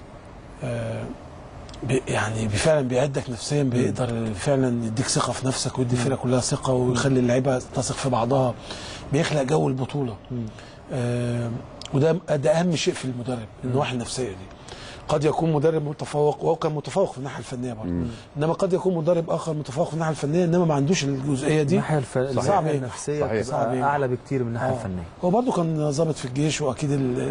بي- يعني بي- فعلا بيعدك نفسيا بيقدر فعلا يديك ثقه في نفسك ويدي الفرقه كلها ثقه ويخلي اللعيبه تثق في بعضها بيخلق جو البطوله آه وده ده اهم شيء في المدرب النواحي النفسيه دي قد يكون مدرب متفوق وهو كان متفوق في الناحيه الفنيه برضه انما قد يكون مدرب اخر متفوق في الناحيه الفنيه انما ما عندوش الجزئيه دي
الناحيه الف...
صعب
الناحية
إيه؟
النفسيه
صحيح.
صعب
بتبقى
إيه؟
اعلى بكتير من الناحيه
آه.
الفنيه
هو برضه كان ضابط في الجيش واكيد ال-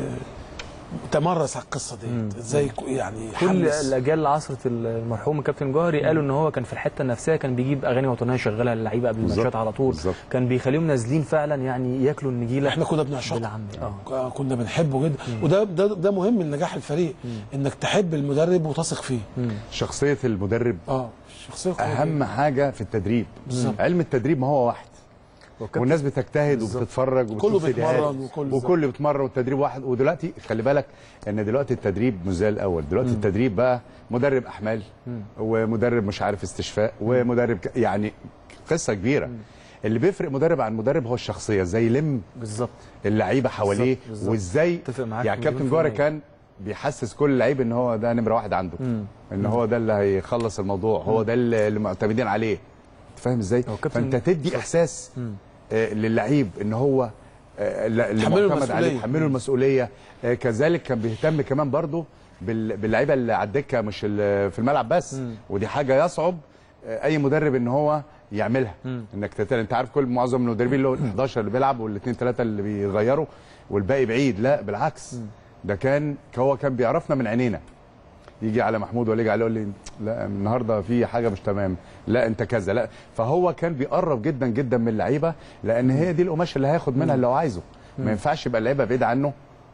تمرس على القصه دي ازاي يكو- يعني
كل
يحمس
الاجيال اللي عصرت المرحوم كابتن جوهري قالوا ان هو كان في الحته النفسيه كان بيجيب اغاني وطنيه يشغلها للعيبه قبل
بالظبط.
الماتشات على طول
بالظبط.
كان بيخليهم نازلين فعلا يعني ياكلوا النجيله
احنا كنا بنعشقه
بالعمد اه
كنا بنحبه جدا وده ده ده مهم لنجاح الفريق انك تحب المدرب وتثق فيه
شخصيه المدرب
اه الشخصيه قوية
اهم حاجه في التدريب
بالظبط.
علم التدريب ما هو واحد
وكابتن-
والناس بتجتهد
بالظبط.
وبتتفرج
كله
وبتشوف فيديوهات
بيتمرن وكله
وكل بيتمرن والتدريب واحد ودلوقتي خلي بالك ان دلوقتي التدريب مش زي الاول دلوقتي التدريب بقى مدرب احمال ومدرب مش عارف استشفاء ومدرب ك... يعني قصه كبيره اللي بيفرق مدرب عن مدرب هو الشخصيه زي يلم
بالظبط
اللعيبه حواليه
بالظبط، بالظبط.
وازاي
اتفق معاك
يعني
مليون
كابتن
في
جوهري
المية.
كان بيحسس كل لعيب ان هو ده نمره واحد عنده ان هو ده اللي هيخلص الموضوع هو ده اللي اللي معتمدين عليه انت فاهم ازاي
هو كابتن-
فانت تدي احساس آه، للعيب ان هو آه، لا- اللي
تحمله
معتمد عليه
المسؤولية.
تحمله المسؤوليه آه، كذلك كان بيهتم كمان برضه بال- باللعيبه اللي على الدكه مش ال- في الملعب بس ودي حاجه يصعب آه، اي مدرب ان هو يعملها انك تتل... انت عارف كل معظم المدربين اللي هو ال 11 اللي بيلعب والاثنين ثلاثه اللي بيغيروا والباقي بعيد لا بالعكس ده كان هو كان بيعرفنا من عينينا يجي على محمود ولا يجي عليه يقول لي لا النهارده في حاجه مش تمام لا انت كذا لا فهو كان بيقرب جدا جدا من اللعيبه لان هي دي القماشه اللي هياخد منها اللي هو عايزه ما ينفعش يبقى اللعيبه بعيد عنه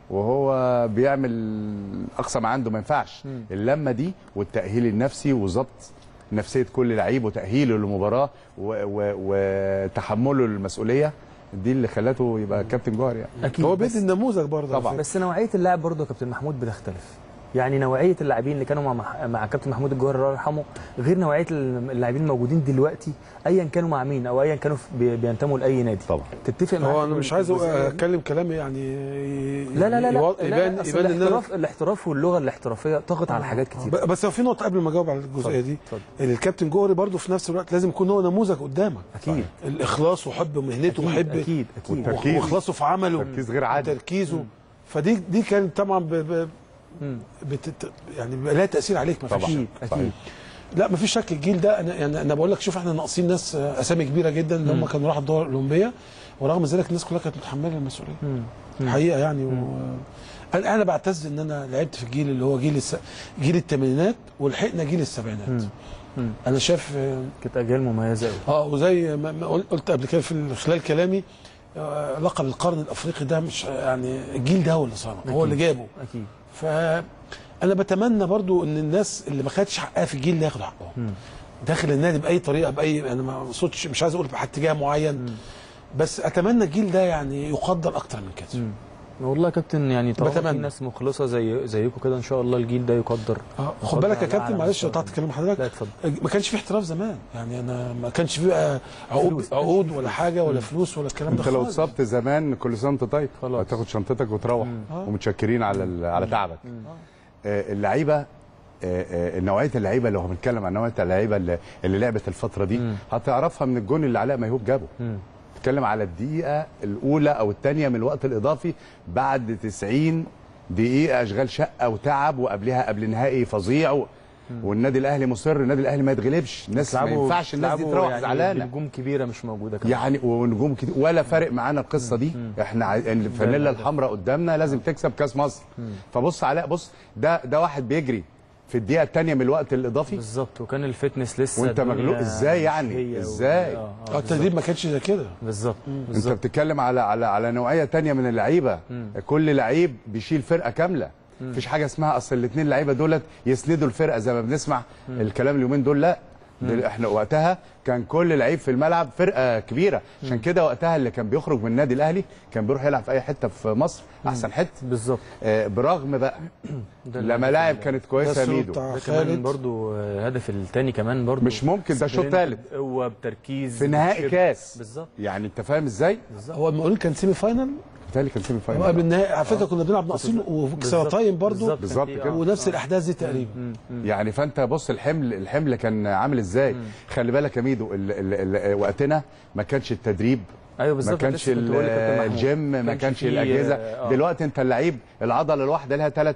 وهو بيعمل اقصى ما عنده ما ينفعش اللمه دي والتاهيل النفسي وظبط نفسيه كل لعيب وتاهيله للمباراه و- و- وتحمله للمسؤوليه دي اللي خلته يبقى كابتن جوهر يعني
اكيد
هو
بس-
بيدي النموذج برضه على
طبعاً.
فكرة.
بس نوعيه اللاعب برضه يا كابتن محمود بتختلف يعني نوعيه اللاعبين اللي كانوا مع مع كابتن محمود الجوهري الله يرحمه غير نوعيه اللاعبين الموجودين دلوقتي ايا كانوا مع مين او ايا كانوا في- بي- بينتموا لاي نادي
طبعا
تتفق معاك
هو انا
في
مش عايز
الجزئية دي؟
اتكلم كلام يعني
لا لا لا لا,
يوا-
لا,
يبان
لا أصل
يبان ان انا
الاحتراف الاحتراف واللغه الاحترافيه طغت على حاجات كتير
ب- بس هو في نقطه قبل ما اجاوب على الجزئيه دي
اتفضل.
الكابتن جوهري برضه في نفس الوقت لازم يكون هو نموذج قدامك
اكيد
الاخلاص وحب مهنته
اكيد
وحب
اكيد اكيد
والتركيز.
واخلاصه في عمله
تركيز غير عادي.
تركيزه فدي دي كانت طبعا ب... ب... بتت... يعني بيبقى لها تاثير عليك ما فيش
اكيد
صحيح.
اكيد
لا ما فيش شك الجيل ده انا يعني انا بقول لك شوف احنا ناقصين ناس آه، اسامي كبيره جدا اللي هم كانوا راحوا الدول الاولمبيه ورغم ذلك الناس كلها كانت متحمله المسؤوليه الحقيقه يعني و... انا انا بعتز ان انا لعبت في الجيل اللي هو جيل الس... جيل الثمانينات ولحقنا جيل السبعينات انا شايف آه،
كانت اجيال مميزه قوي
اه وزي ما ما قل- قلت قبل كده في خلال كلامي آه، لقب القرن الافريقي ده مش يعني الجيل ده هو اللي صنعه هو اللي جابه
اكيد
فانا بتمنى برضو ان الناس اللي ما خدتش حقها في الجيل ده ياخدوا حقهم داخل النادي باي طريقه باي انا ما اقصدش مش عايز اقول باتجاه معين بس اتمنى الجيل ده يعني يقدر اكتر من كده
والله يا كابتن يعني طالما في
بتمنى.
ناس مخلصه زي زيكم كده ان شاء الله الجيل ده يقدر
آه، خد
يقدر
بالك يا
على
كابتن
أعلى
معلش
مستوى.
قطعت كلام
لا
حضرتك
اتفضل
ما كانش في احتراف زمان يعني انا ما كانش في بقى عقود
فلوس.
عقود ولا حاجه ولا فلوس ولا الكلام ده
انت لو
خالص.
اتصبت زمان كل سنه وانت طيب
خلاص.
هتاخد شنطتك وتروح
آه.
ومتشكرين على ال- على تعبك آه، اللعيبه آه، آه، نوعيه اللعيبه لو هنتكلم عن نوعيه اللعيبه اللي, اللي لعبت الفتره دي هتعرفها من الجون اللي علاء ميهوب جابه تتكلم على الدقيقه الاولى او الثانيه من الوقت الاضافي بعد 90 دقيقه اشغال شقه وتعب وقبلها قبل نهائي فظيع و... والنادي الاهلي مصر النادي الاهلي ما يتغلبش الناس ما
تلعبوا-
ينفعش الناس دي
تلعبوا
تروح
يعني
زعلانه
نجوم كبيره مش موجوده كمان
يعني ونجوم كتير ولا فارق معانا القصه دي احنا عاي- يعني الفانيلا الحمراء قدامنا لازم تكسب كاس مصر فبص علاء بص ده ده واحد بيجري في الدقيقه الثانيه من الوقت الاضافي
بالظبط وكان الفتنس لسه
وأنت
الدنيا
مغلوب. إزاي
مش
يعني؟
هي و-
إزاي؟
آه،
اه التدريب ما كانش زي كده
بالظبط
انت
بالظبط
بتتكلم على على على نوعيه تانية من اللعيبه كل لعيب بيشيل فرقه كامله مفيش حاجه اسمها اصل الاثنين لعيبه دولت يسندوا الفرقه زي ما بنسمع الكلام اليومين دول لا دل- احنا وقتها كان كل لعيب في الملعب فرقه كبيره عشان كده وقتها اللي كان بيخرج من النادي الاهلي كان بيروح يلعب في اي حته في مصر احسن حته
بالظبط
آه برغم بقى
ده
لما
الهدف
لاعب
ال-
كانت
ده
كويسه يا
السوق
ميدو
بتاع
ده كمان
خالد
برضو آه، الهدف الثاني كمان برضو
مش ممكن ده شوط
سبرنت
ثالث
بقوه بتركيز
في نهائي
بشد.
كاس
بالظبط
يعني انت فاهم ازاي؟
هو المقاولين كان سيمي فاينل
بالتالي كان سيمي
هو قبل
فاينل
النهائي على فكره كنا بنلعب ناقصين وكسر تايم برضه
بالظبط
كان في-
كده.
آه.
ونفس الاحداث دي تقريبا
يعني فانت بص الحمل الحمل كان عامل ازاي خلي بالك يا ميدو ال ال ال وقتنا ما كانش التدريب
ايوه
ما
بالظبط
كانش
لسه كنت بقول لك كابتن
ال-
محمود.
الجيم ما كانش
فيه،
الاجهزه
آه، آه.
دلوقتي انت اللعيب العضله الواحده لها ثلاث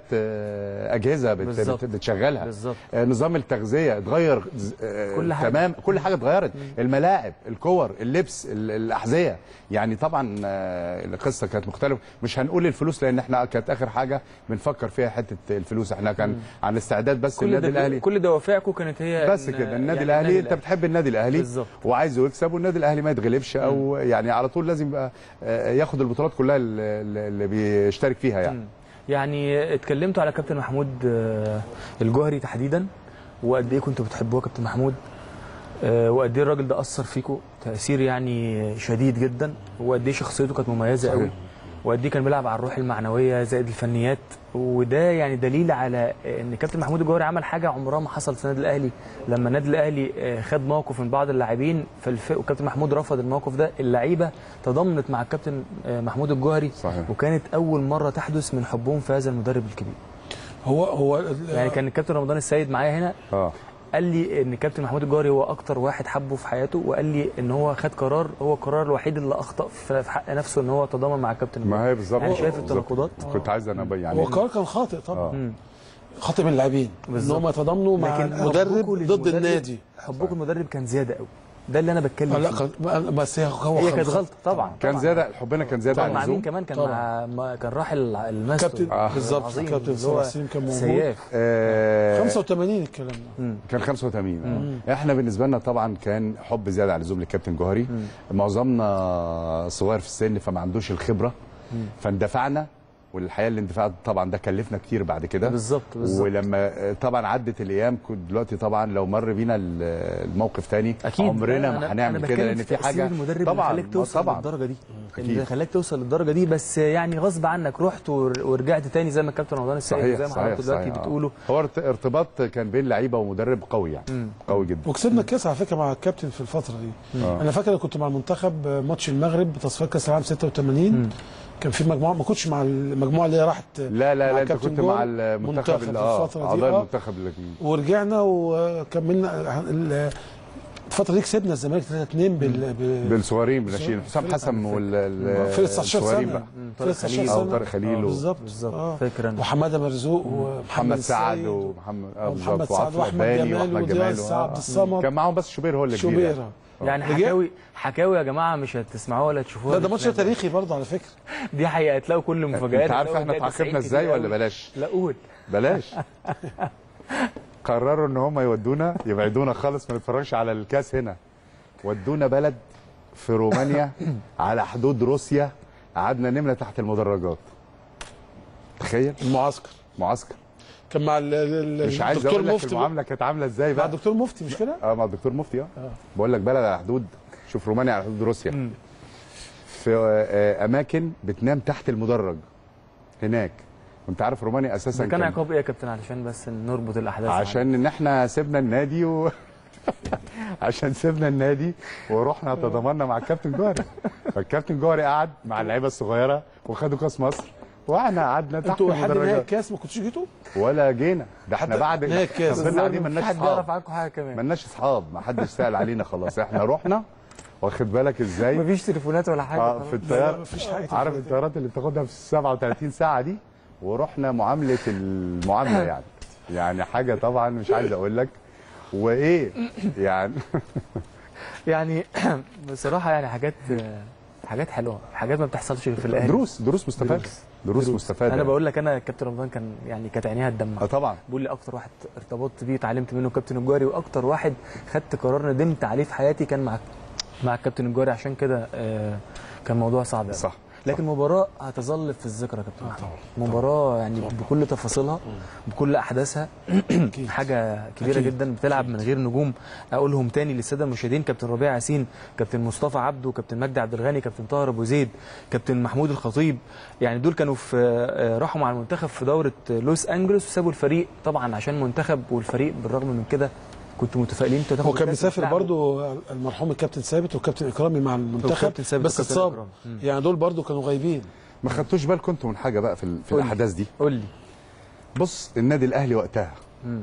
اجهزه بت
بالظبط.
بت بتشغلها
بالظبط.
آه، نظام التغذيه اتغير آه،
كل حاجة.
تمام كل حاجه اتغيرت الملاعب الكور اللبس ال- الاحذيه يعني طبعا آه، القصه كانت مختلفه مش هنقول الفلوس لان احنا كانت اخر حاجه بنفكر فيها حته الفلوس احنا كان عن استعداد بس
كل
النادي
ده-
الاهلي
كل دوافعكم كانت هي
بس
إن-
كده النادي
يعني
الاهلي انت بتحب النادي الاهلي
بالظبط.
وعايزه يكسب والنادي الاهلي ما يتغلبش او يعني على طول لازم يبقى آه، ياخد البطولات كلها اللي اللي بيشترك فيها يعني
يعني اتكلمتوا على كابتن محمود آه، الجوهري تحديدا وقد ايه كنتوا بتحبوه يا كابتن محمود آه، وقد ايه الراجل ده اثر فيكم تاثير يعني شديد جدا وقد ايه شخصيته كانت مميزه
صحيح.
قوي وقد ايه كان بيلعب على الروح المعنويه زائد الفنيات وده يعني دليل على ان كابتن محمود الجوهري عمل حاجه عمرها ما حصلت في النادي الاهلي لما النادي الاهلي آه، خد موقف من بعض اللاعبين فالف... وكابتن محمود رفض الموقف ده اللعيبه تضامنت مع الكابتن آه، محمود الجوهري
صحيح.
وكانت اول مره تحدث من حبهم في هذا المدرب الكبير
هو هو
يعني كان الكابتن رمضان السيد معايا هنا
اه
قال لي ان كابتن محمود الجوهري هو اكتر واحد حبه في حياته وقال لي ان هو خد قرار هو القرار الوحيد اللي اخطا في في حق نفسه ان هو تضامن مع الكابتن
ما
الجوهري.
هي بالظبط
يعني شايف
بالظبط.
التناقضات
كنت عايز انا أبين يعني
هو قرار كان خاطئ طبعا
آه.
خاطئ من اللاعبين ان
بالظبط.
هم يتضامنوا مع
لكن
المدرب
حبكم
ضد
للمدرب-
النادي
حبكم المدرب كان زياده قوي ده اللي انا بتكلم
آه، لا
فيه
كان- بس هي هو
هي
كان
كانت
خاطئ.
غلطه طبعا
كان
طبعاً.
زياده حبنا كان زياده
طبعا
عن
مع مين
اللزوم
كمان كان
طبعاً.
مع ما كان راح ال- الماستر
كابتن
آه.
بالظبط
العظيم
كابتن
اللي هو
صلاح سليم كان موجود
سياف
آه
85 الكلام ده
كان 85 آه. احنا بالنسبه لنا طبعا كان حب زياده عن اللزوم للكابتن جوهري معظمنا صغير في السن فما عندوش الخبره فاندفعنا والحقيقه الاندفاع طبعا ده كلفنا كتير بعد كده
بالظبط بالظبط
ولما آه، طبعا عدت الايام كنت دلوقتي طبعا لو مر بينا ال- الموقف تاني
اكيد
عمرنا
أنا-
ما
أنا
هنعمل كده
بتكلم
لان في
تأثير
حاجه
المدرب
طبعا
اللي خلاك توصل
طبعا
للدرجه دي
أكيد.
اللي خلاك توصل للدرجه دي بس يعني غصب عنك رحت ور- ورجعت تاني زي ما الكابتن رمضان السيد
صحيح
زي ما
صحيح
حضرتك دلوقتي
صحيح.
بتقولوا
هو ارت- ارتباط كان بين لعيبه ومدرب قوي يعني قوي جدا
وكسبنا الكاس على فكره مع الكابتن في الفتره دي
آه.
انا فاكر كنت مع المنتخب ماتش المغرب تصفيات كاس العالم 86 كان في مجموعه ما كنتش مع المجموعه اللي هي راحت
لا لا
مع
لا انت
الكابتن
كنت
جول.
مع المنتخب
منتخب
اللي
في
اه
الفترة دي،
اعضاء
آه.
المنتخب اللي
ورجعنا وكملنا ال- الفتره دي كسبنا الزمالك 3 2 بال ب-
بالصغيرين بالناشئين حسام حسن وال
فرقه 19
الصغيرين
سنه
بقى.
فرقه 19
او
سنه
طارق خليل و-
بالظبط
بالظبط
آه.
فاكر انا
وحماده مرزوق ومحمد
محمد سعد
السيد
ومحمد آه
ومحمد
بالظبط،
سعد
وعاطف
واحمد
الألباني
جمال
واحمد
وضياء
جمال
السعد
آه.
الصمد
كان معاهم بس شوبير هو اللي كبير
شوبير
يعني.
يعني
رجع-
حكاوي حكاوي يا جماعه مش هتسمعوها ولا تشوفوها
لا ده
مش
ماتش
لازم.
تاريخي برضه على فكره
دي حقيقه تلاقوا كل مفاجآت
انت عارف
هتلاقوا
احنا
ده 90
اتعاقبنا
كتير
ازاي ولا
قوي.
بلاش
لا قول
بلاش قرروا ان هم يودونا يبعدونا خالص ما نتفرجش على الكاس هنا ودونا بلد في رومانيا على حدود روسيا قعدنا نملى تحت المدرجات تخيل
المعسكر
معسكر
كان مع ال- ال-
مش عايز
الدكتور
اقول لك
مفتي
المعامله كانت عامله ازاي
مع
بقى
الدكتور مفتي مش كده؟
اه مع الدكتور مفتي اه بقول لك بلد على حدود شوف رومانيا على حدود روسيا في آه، اماكن بتنام تحت المدرج هناك وانت عارف رومانيا اساسا
ده كان عقاب ايه يا كابتن علشان بس نربط الاحداث
عشان ان احنا سيبنا النادي و... عشان سيبنا النادي ورحنا تضامنا مع الكابتن جوهري فالكابتن جوهري قعد مع اللعيبه الصغيره وخدوا كاس مصر واحنا قعدنا تحت
انتوا لحد نهايه
المدرجات
الكاس ما كنتوش جيتوا؟
ولا جينا ده احنا
حتى
بعد
نهاية الكاس.
فضلنا قاعدين
ما
مالناش
حد يعرف
اصحاب
عنكم حاجه كمان
مالناش اصحاب ما حدش سال علينا خلاص احنا رحنا واخد بالك ازاي
مفيش تليفونات ولا حاجه
اه
خلاص.
في الطياره
مفيش حاجة
عارف
تليفونات.
الطيارات اللي بتاخدها في 37 ساعه دي ورحنا معامله المعامله يعني يعني حاجه طبعا مش عايز اقول لك وايه يعني
يعني بصراحه يعني حاجات حاجات حلوه حاجات ما بتحصلش في الاهلي
دروس دروس مستفاده
دروس.
دروس مستفاده
انا بقول لك انا كابتن رمضان كان يعني كانت عينيها الدم
اه طبعا
بيقول لي اكتر واحد ارتبطت بيه وتعلمت منه كابتن الجواري واكتر واحد خدت قرار ندمت عليه في حياتي كان مع مع الكابتن الجواري عشان كده آه، كان موضوع صعب يعني.
صح
لكن مباراة هتظل في الذكرى يا كابتن محمد مباراة يعني بكل تفاصيلها بكل أحداثها حاجة كبيرة
أكيد.
جدا بتلعب من غير نجوم أقولهم تاني للسادة المشاهدين كابتن ربيع ياسين كابتن مصطفى عبده كابتن مجدي عبد الغني كابتن طاهر أبو زيد كابتن محمود الخطيب يعني دول كانوا في آه، راحوا مع المنتخب في دورة لوس أنجلوس وسابوا الفريق طبعا عشان منتخب والفريق بالرغم من كده كنتوا متفائلين انتوا
هو
تاخدوا
كان
الكاس
مسافر
وتلعبوا.
برضو المرحوم الكابتن ثابت والكابتن اكرامي مع المنتخب
والكابتن ثابت
بس
والكابتن
اتصاب
إكرامي. مم.
يعني دول برضو كانوا غايبين
ما خدتوش بالكم انتوا من حاجه بقى في, ال- في
قول لي.
الاحداث دي
قول لي
بص النادي الاهلي وقتها
مم.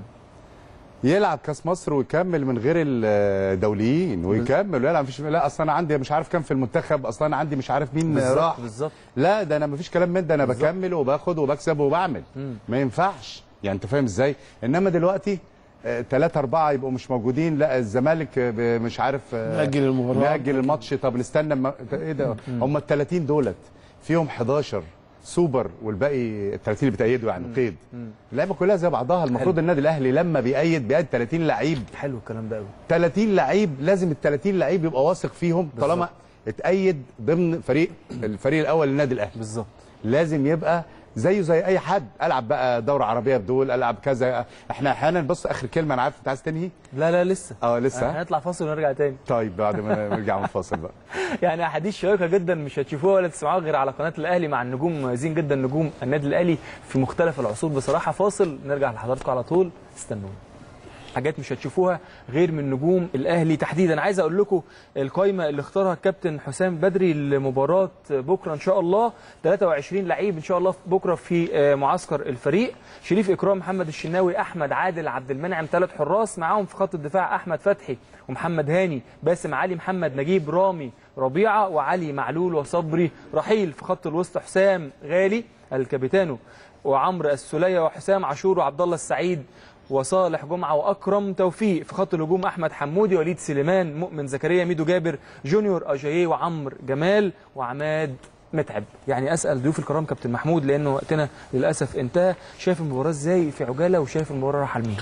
يلعب كاس مصر ويكمل من غير الدوليين ويكمل ويلعب مفيش لا اصل انا عندي مش عارف كام في المنتخب اصل انا عندي مش عارف مين
بالظبط
راح
بالظبط
لا ده انا مفيش كلام من ده انا
بالظبط.
بكمل وباخد وبكسب وبعمل
مم.
ما ينفعش يعني انت فاهم ازاي انما دلوقتي ثلاثة أربعة يبقوا مش موجودين لا الزمالك آه، مش عارف آه،
نأجل المباراة.
نأجل الماتش طب نستنى ما... ايه ده هم ال 30 دولت فيهم 11 سوبر والباقي ال 30 اللي بتأيدوا يعني قيد اللعبة كلها زي بعضها المفروض النادي الأهلي لما بيأيد بيأيد 30 لعيب
حلو الكلام ده قوي
30 لعيب لازم ال 30 لعيب يبقى واثق فيهم طالما اتأيد ضمن فريق الفريق الأول للنادي الأهلي
بالظبط
لازم يبقى زيه زي اي حد العب بقى دوره عربيه بدول العب كذا احنا احيانا بص اخر كلمه انا عارف انت عايز تنهي
لا لا لسه
اه لسه
هنطلع فاصل ونرجع تاني
طيب بعد ما نرجع من الفاصل بقى
يعني احاديث شيقه جدا مش هتشوفوها ولا تسمعوها غير على قناه الاهلي مع النجوم مميزين جدا نجوم النادي الاهلي في مختلف العصور بصراحه فاصل نرجع لحضراتكم على طول استنونا حاجات مش هتشوفوها غير من نجوم الاهلي تحديدا عايز اقول لكم القائمه اللي اختارها الكابتن حسام بدري لمباراه بكره ان شاء الله 23 لعيب ان شاء الله بكره في آه، معسكر الفريق شريف اكرام محمد الشناوي احمد عادل عبد المنعم ثلاث حراس معاهم في خط الدفاع احمد فتحي ومحمد هاني باسم علي محمد نجيب رامي ربيعه وعلي معلول وصبري رحيل في خط الوسط حسام غالي الكابيتانو وعمرو السوليه وحسام عاشور وعبد الله السعيد وصالح جمعه واكرم توفيق في خط الهجوم احمد حمودي وليد سليمان مؤمن زكريا ميدو جابر جونيور اجاييه وعمرو جمال وعماد متعب يعني اسال ضيوف الكرام كابتن محمود لان وقتنا للاسف انتهى شايف المباراه ازاي في عجاله وشايف المباراه رايحه لمين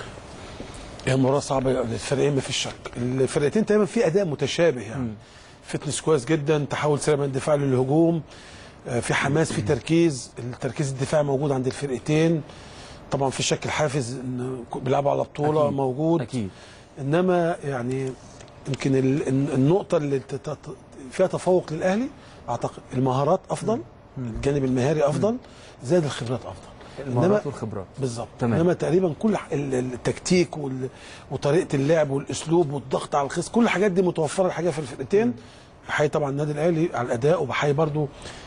هي مباراه صعبه للفريقين ما فيش شك الفرقتين تقريبا في اداء متشابه يعني فتنس كويس جدا تحول سريع من الدفاع للهجوم آه، في حماس في تركيز التركيز الدفاعي موجود عند الفرقتين طبعا في شك الحافز ان بيلعبوا على بطوله
أكيد.
موجود
اكيد
انما يعني يمكن ال- الن- النقطه اللي ت- ت- فيها تفوق للاهلي اعتقد المهارات افضل الجانب المهاري افضل زائد الخبرات افضل
المهارات والخبرات
بالظبط
تمام.
انما تقريبا كل ح- ال- ال- التكتيك وال- وطريقه اللعب والاسلوب والضغط على الخصم كل الحاجات دي متوفره الحقيقه في الفرقتين بحيي طبعا النادي الاهلي على الاداء وبحيي برضو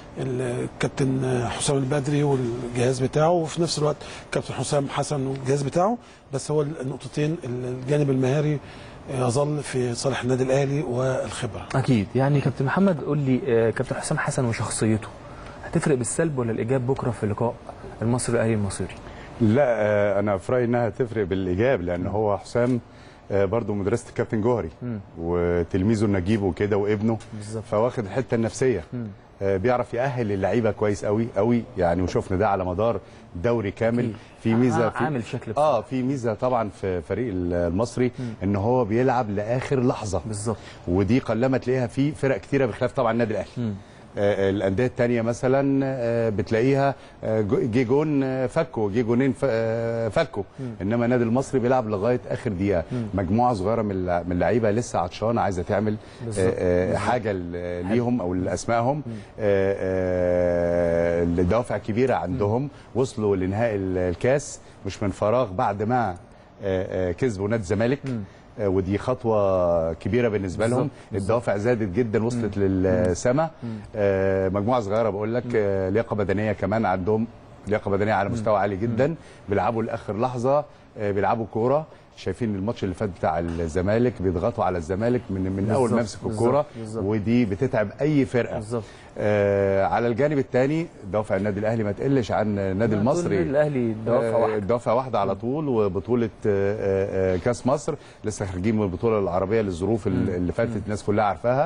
الكابتن حسام البدري والجهاز بتاعه وفي نفس الوقت كابتن حسام حسن والجهاز بتاعه بس هو النقطتين الجانب المهاري يظل في صالح النادي الاهلي والخبره
اكيد يعني كابتن محمد قول لي آه، كابتن حسام حسن وشخصيته هتفرق بالسلب ولا الايجاب بكره في لقاء المصري الاهلي المصيري
لا آه، انا في رايي انها تفرق بالايجاب لان هو حسام آه، برضو مدرسه الكابتن جوهري
مم.
وتلميذه نجيب وكده وابنه
بالظبط
فواخد الحته النفسيه
مم.
آه، بيعرف يأهل اللعيبه كويس قوي قوي يعني وشفنا ده على مدار دوري كامل
أكيد.
في ميزه
آه،
في
عامل شكل
اه في ميزه طبعا في فريق المصري ان هو بيلعب لاخر لحظه
بالظبط
ودي قلما تلاقيها في فرق كتيره بخلاف طبعا النادي الاهلي
مم.
آه، الانديه الثانيه مثلا آه، بتلاقيها آه، جو- جه جون آه، فكوا جه جونين ف- آه، فكوا انما النادي المصري بيلعب لغايه اخر دقيقه مجموعه صغيره من الل- من اللعيبه لسه عطشانه عايزه تعمل
بالظبط.
آه، آه، حاجه ل- ليهم او لاسمائهم آه، آه، الدوافع كبيره عندهم وصلوا لنهائي ال- الكاس مش من فراغ بعد ما آه، آه، كسبوا نادي الزمالك آه، ودي خطوه كبيره بالنسبه لهم
بالظبط.
الدوافع زادت جدا وصلت للسما آه، مجموعه صغيره بقول لك آه، لياقه بدنيه كمان عندهم لياقه بدنيه على مستوى عالي جدا بيلعبوا لاخر لحظه آه، بيلعبوا كوره شايفين الماتش اللي فات بتاع الزمالك بيضغطوا على الزمالك من من اول
بالظبط،
ما يمسكوا
بالظبط،
الكوره
بالظبط.
ودي بتتعب اي فرقه
بالظبط
آه على الجانب الثاني دوافع النادي الاهلي ما تقلش عن النادي المصري
الاهلي دوافع
آه،
واحده
الدفعه واحده على طول وبطوله آه، آه، آه، كاس مصر لسه خارجين من البطوله العربيه للظروف ال- اللي فاتت الناس كلها عارفاها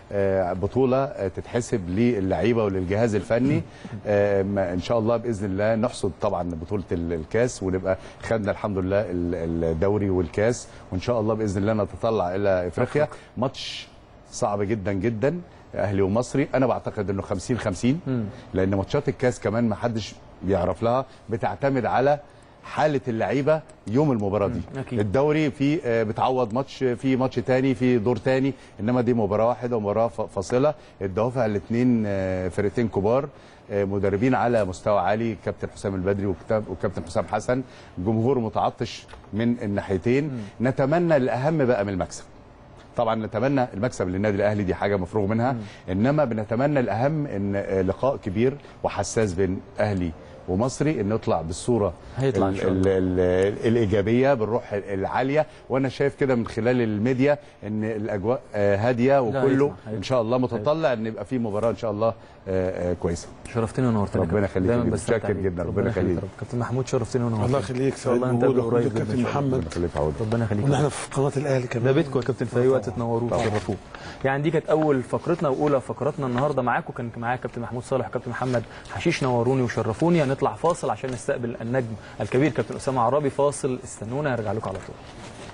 آه، بطوله آه، تتحسب للعيبه وللجهاز الفني آه، ما- ان شاء الله باذن الله نحصد طبعا بطوله ال- الكاس ونبقى خدنا الحمد لله ال- الدوري والكاس وان شاء الله باذن الله نتطلع الى افريقيا ماتش صعب جدا جدا اهلي ومصري انا بعتقد انه 50 50 لان ماتشات الكاس كمان ما حدش بيعرف لها بتعتمد على حاله اللعيبه يوم المباراه دي
أكيد.
الدوري في آه، بتعوض ماتش في ماتش تاني في دور تاني انما دي مباراه واحده ومباراه ف- فاصله الدوافع الاثنين فرقتين كبار آه، مدربين على مستوى عالي كابتن حسام البدري وكتاب- وكابتن حسام حسن جمهور متعطش من الناحيتين نتمنى الاهم بقى من المكسب طبعا نتمنى المكسب للنادي الاهلي دي حاجه مفروغ منها انما بنتمنى الاهم ان آه، لقاء كبير وحساس بين اهلي ومصري ان نطلع بالصوره
هيطلع إن
ال-
شاء
ال- ال- الايجابيه بالروح العاليه وانا شايف كده من خلال الميديا ان الاجواء آه، هاديه وكله
هيطلع-
ان شاء الله متطلع ان يبقى في مباراه ان شاء الله آه، آه، كويسه
شرفتني ونورتني
ربنا يخليك
دايما
جدا.
بستمتع
متشكر
بيك.
جدا. ربنا
ربنا
يخليك.
يخليك كابتن محمود شرفتني ونورتني
الله يخليك
ان شاء الله
سعيد
نتقابل
بوجودك
قريب
وجود
جدا إن
كابتن
شاء الله.
محمد
خليفه عوده
ربنا يخليك
وان احنا في قناه الاهلي كمان
ده بيتكم يا كابتن في اي وقت تنوروه وتشرفوه يعني دي كانت اول فقرتنا واولى فقراتنا النهارده معاكم كان معايا كابتن محمود صالح وكابتن محمد حشيش نوروني وشرفوني هنطلع فاصل عشان نستقبل النجم الكبير كابتن اسامه عرابي فاصل استنونا هرجع لكم على طول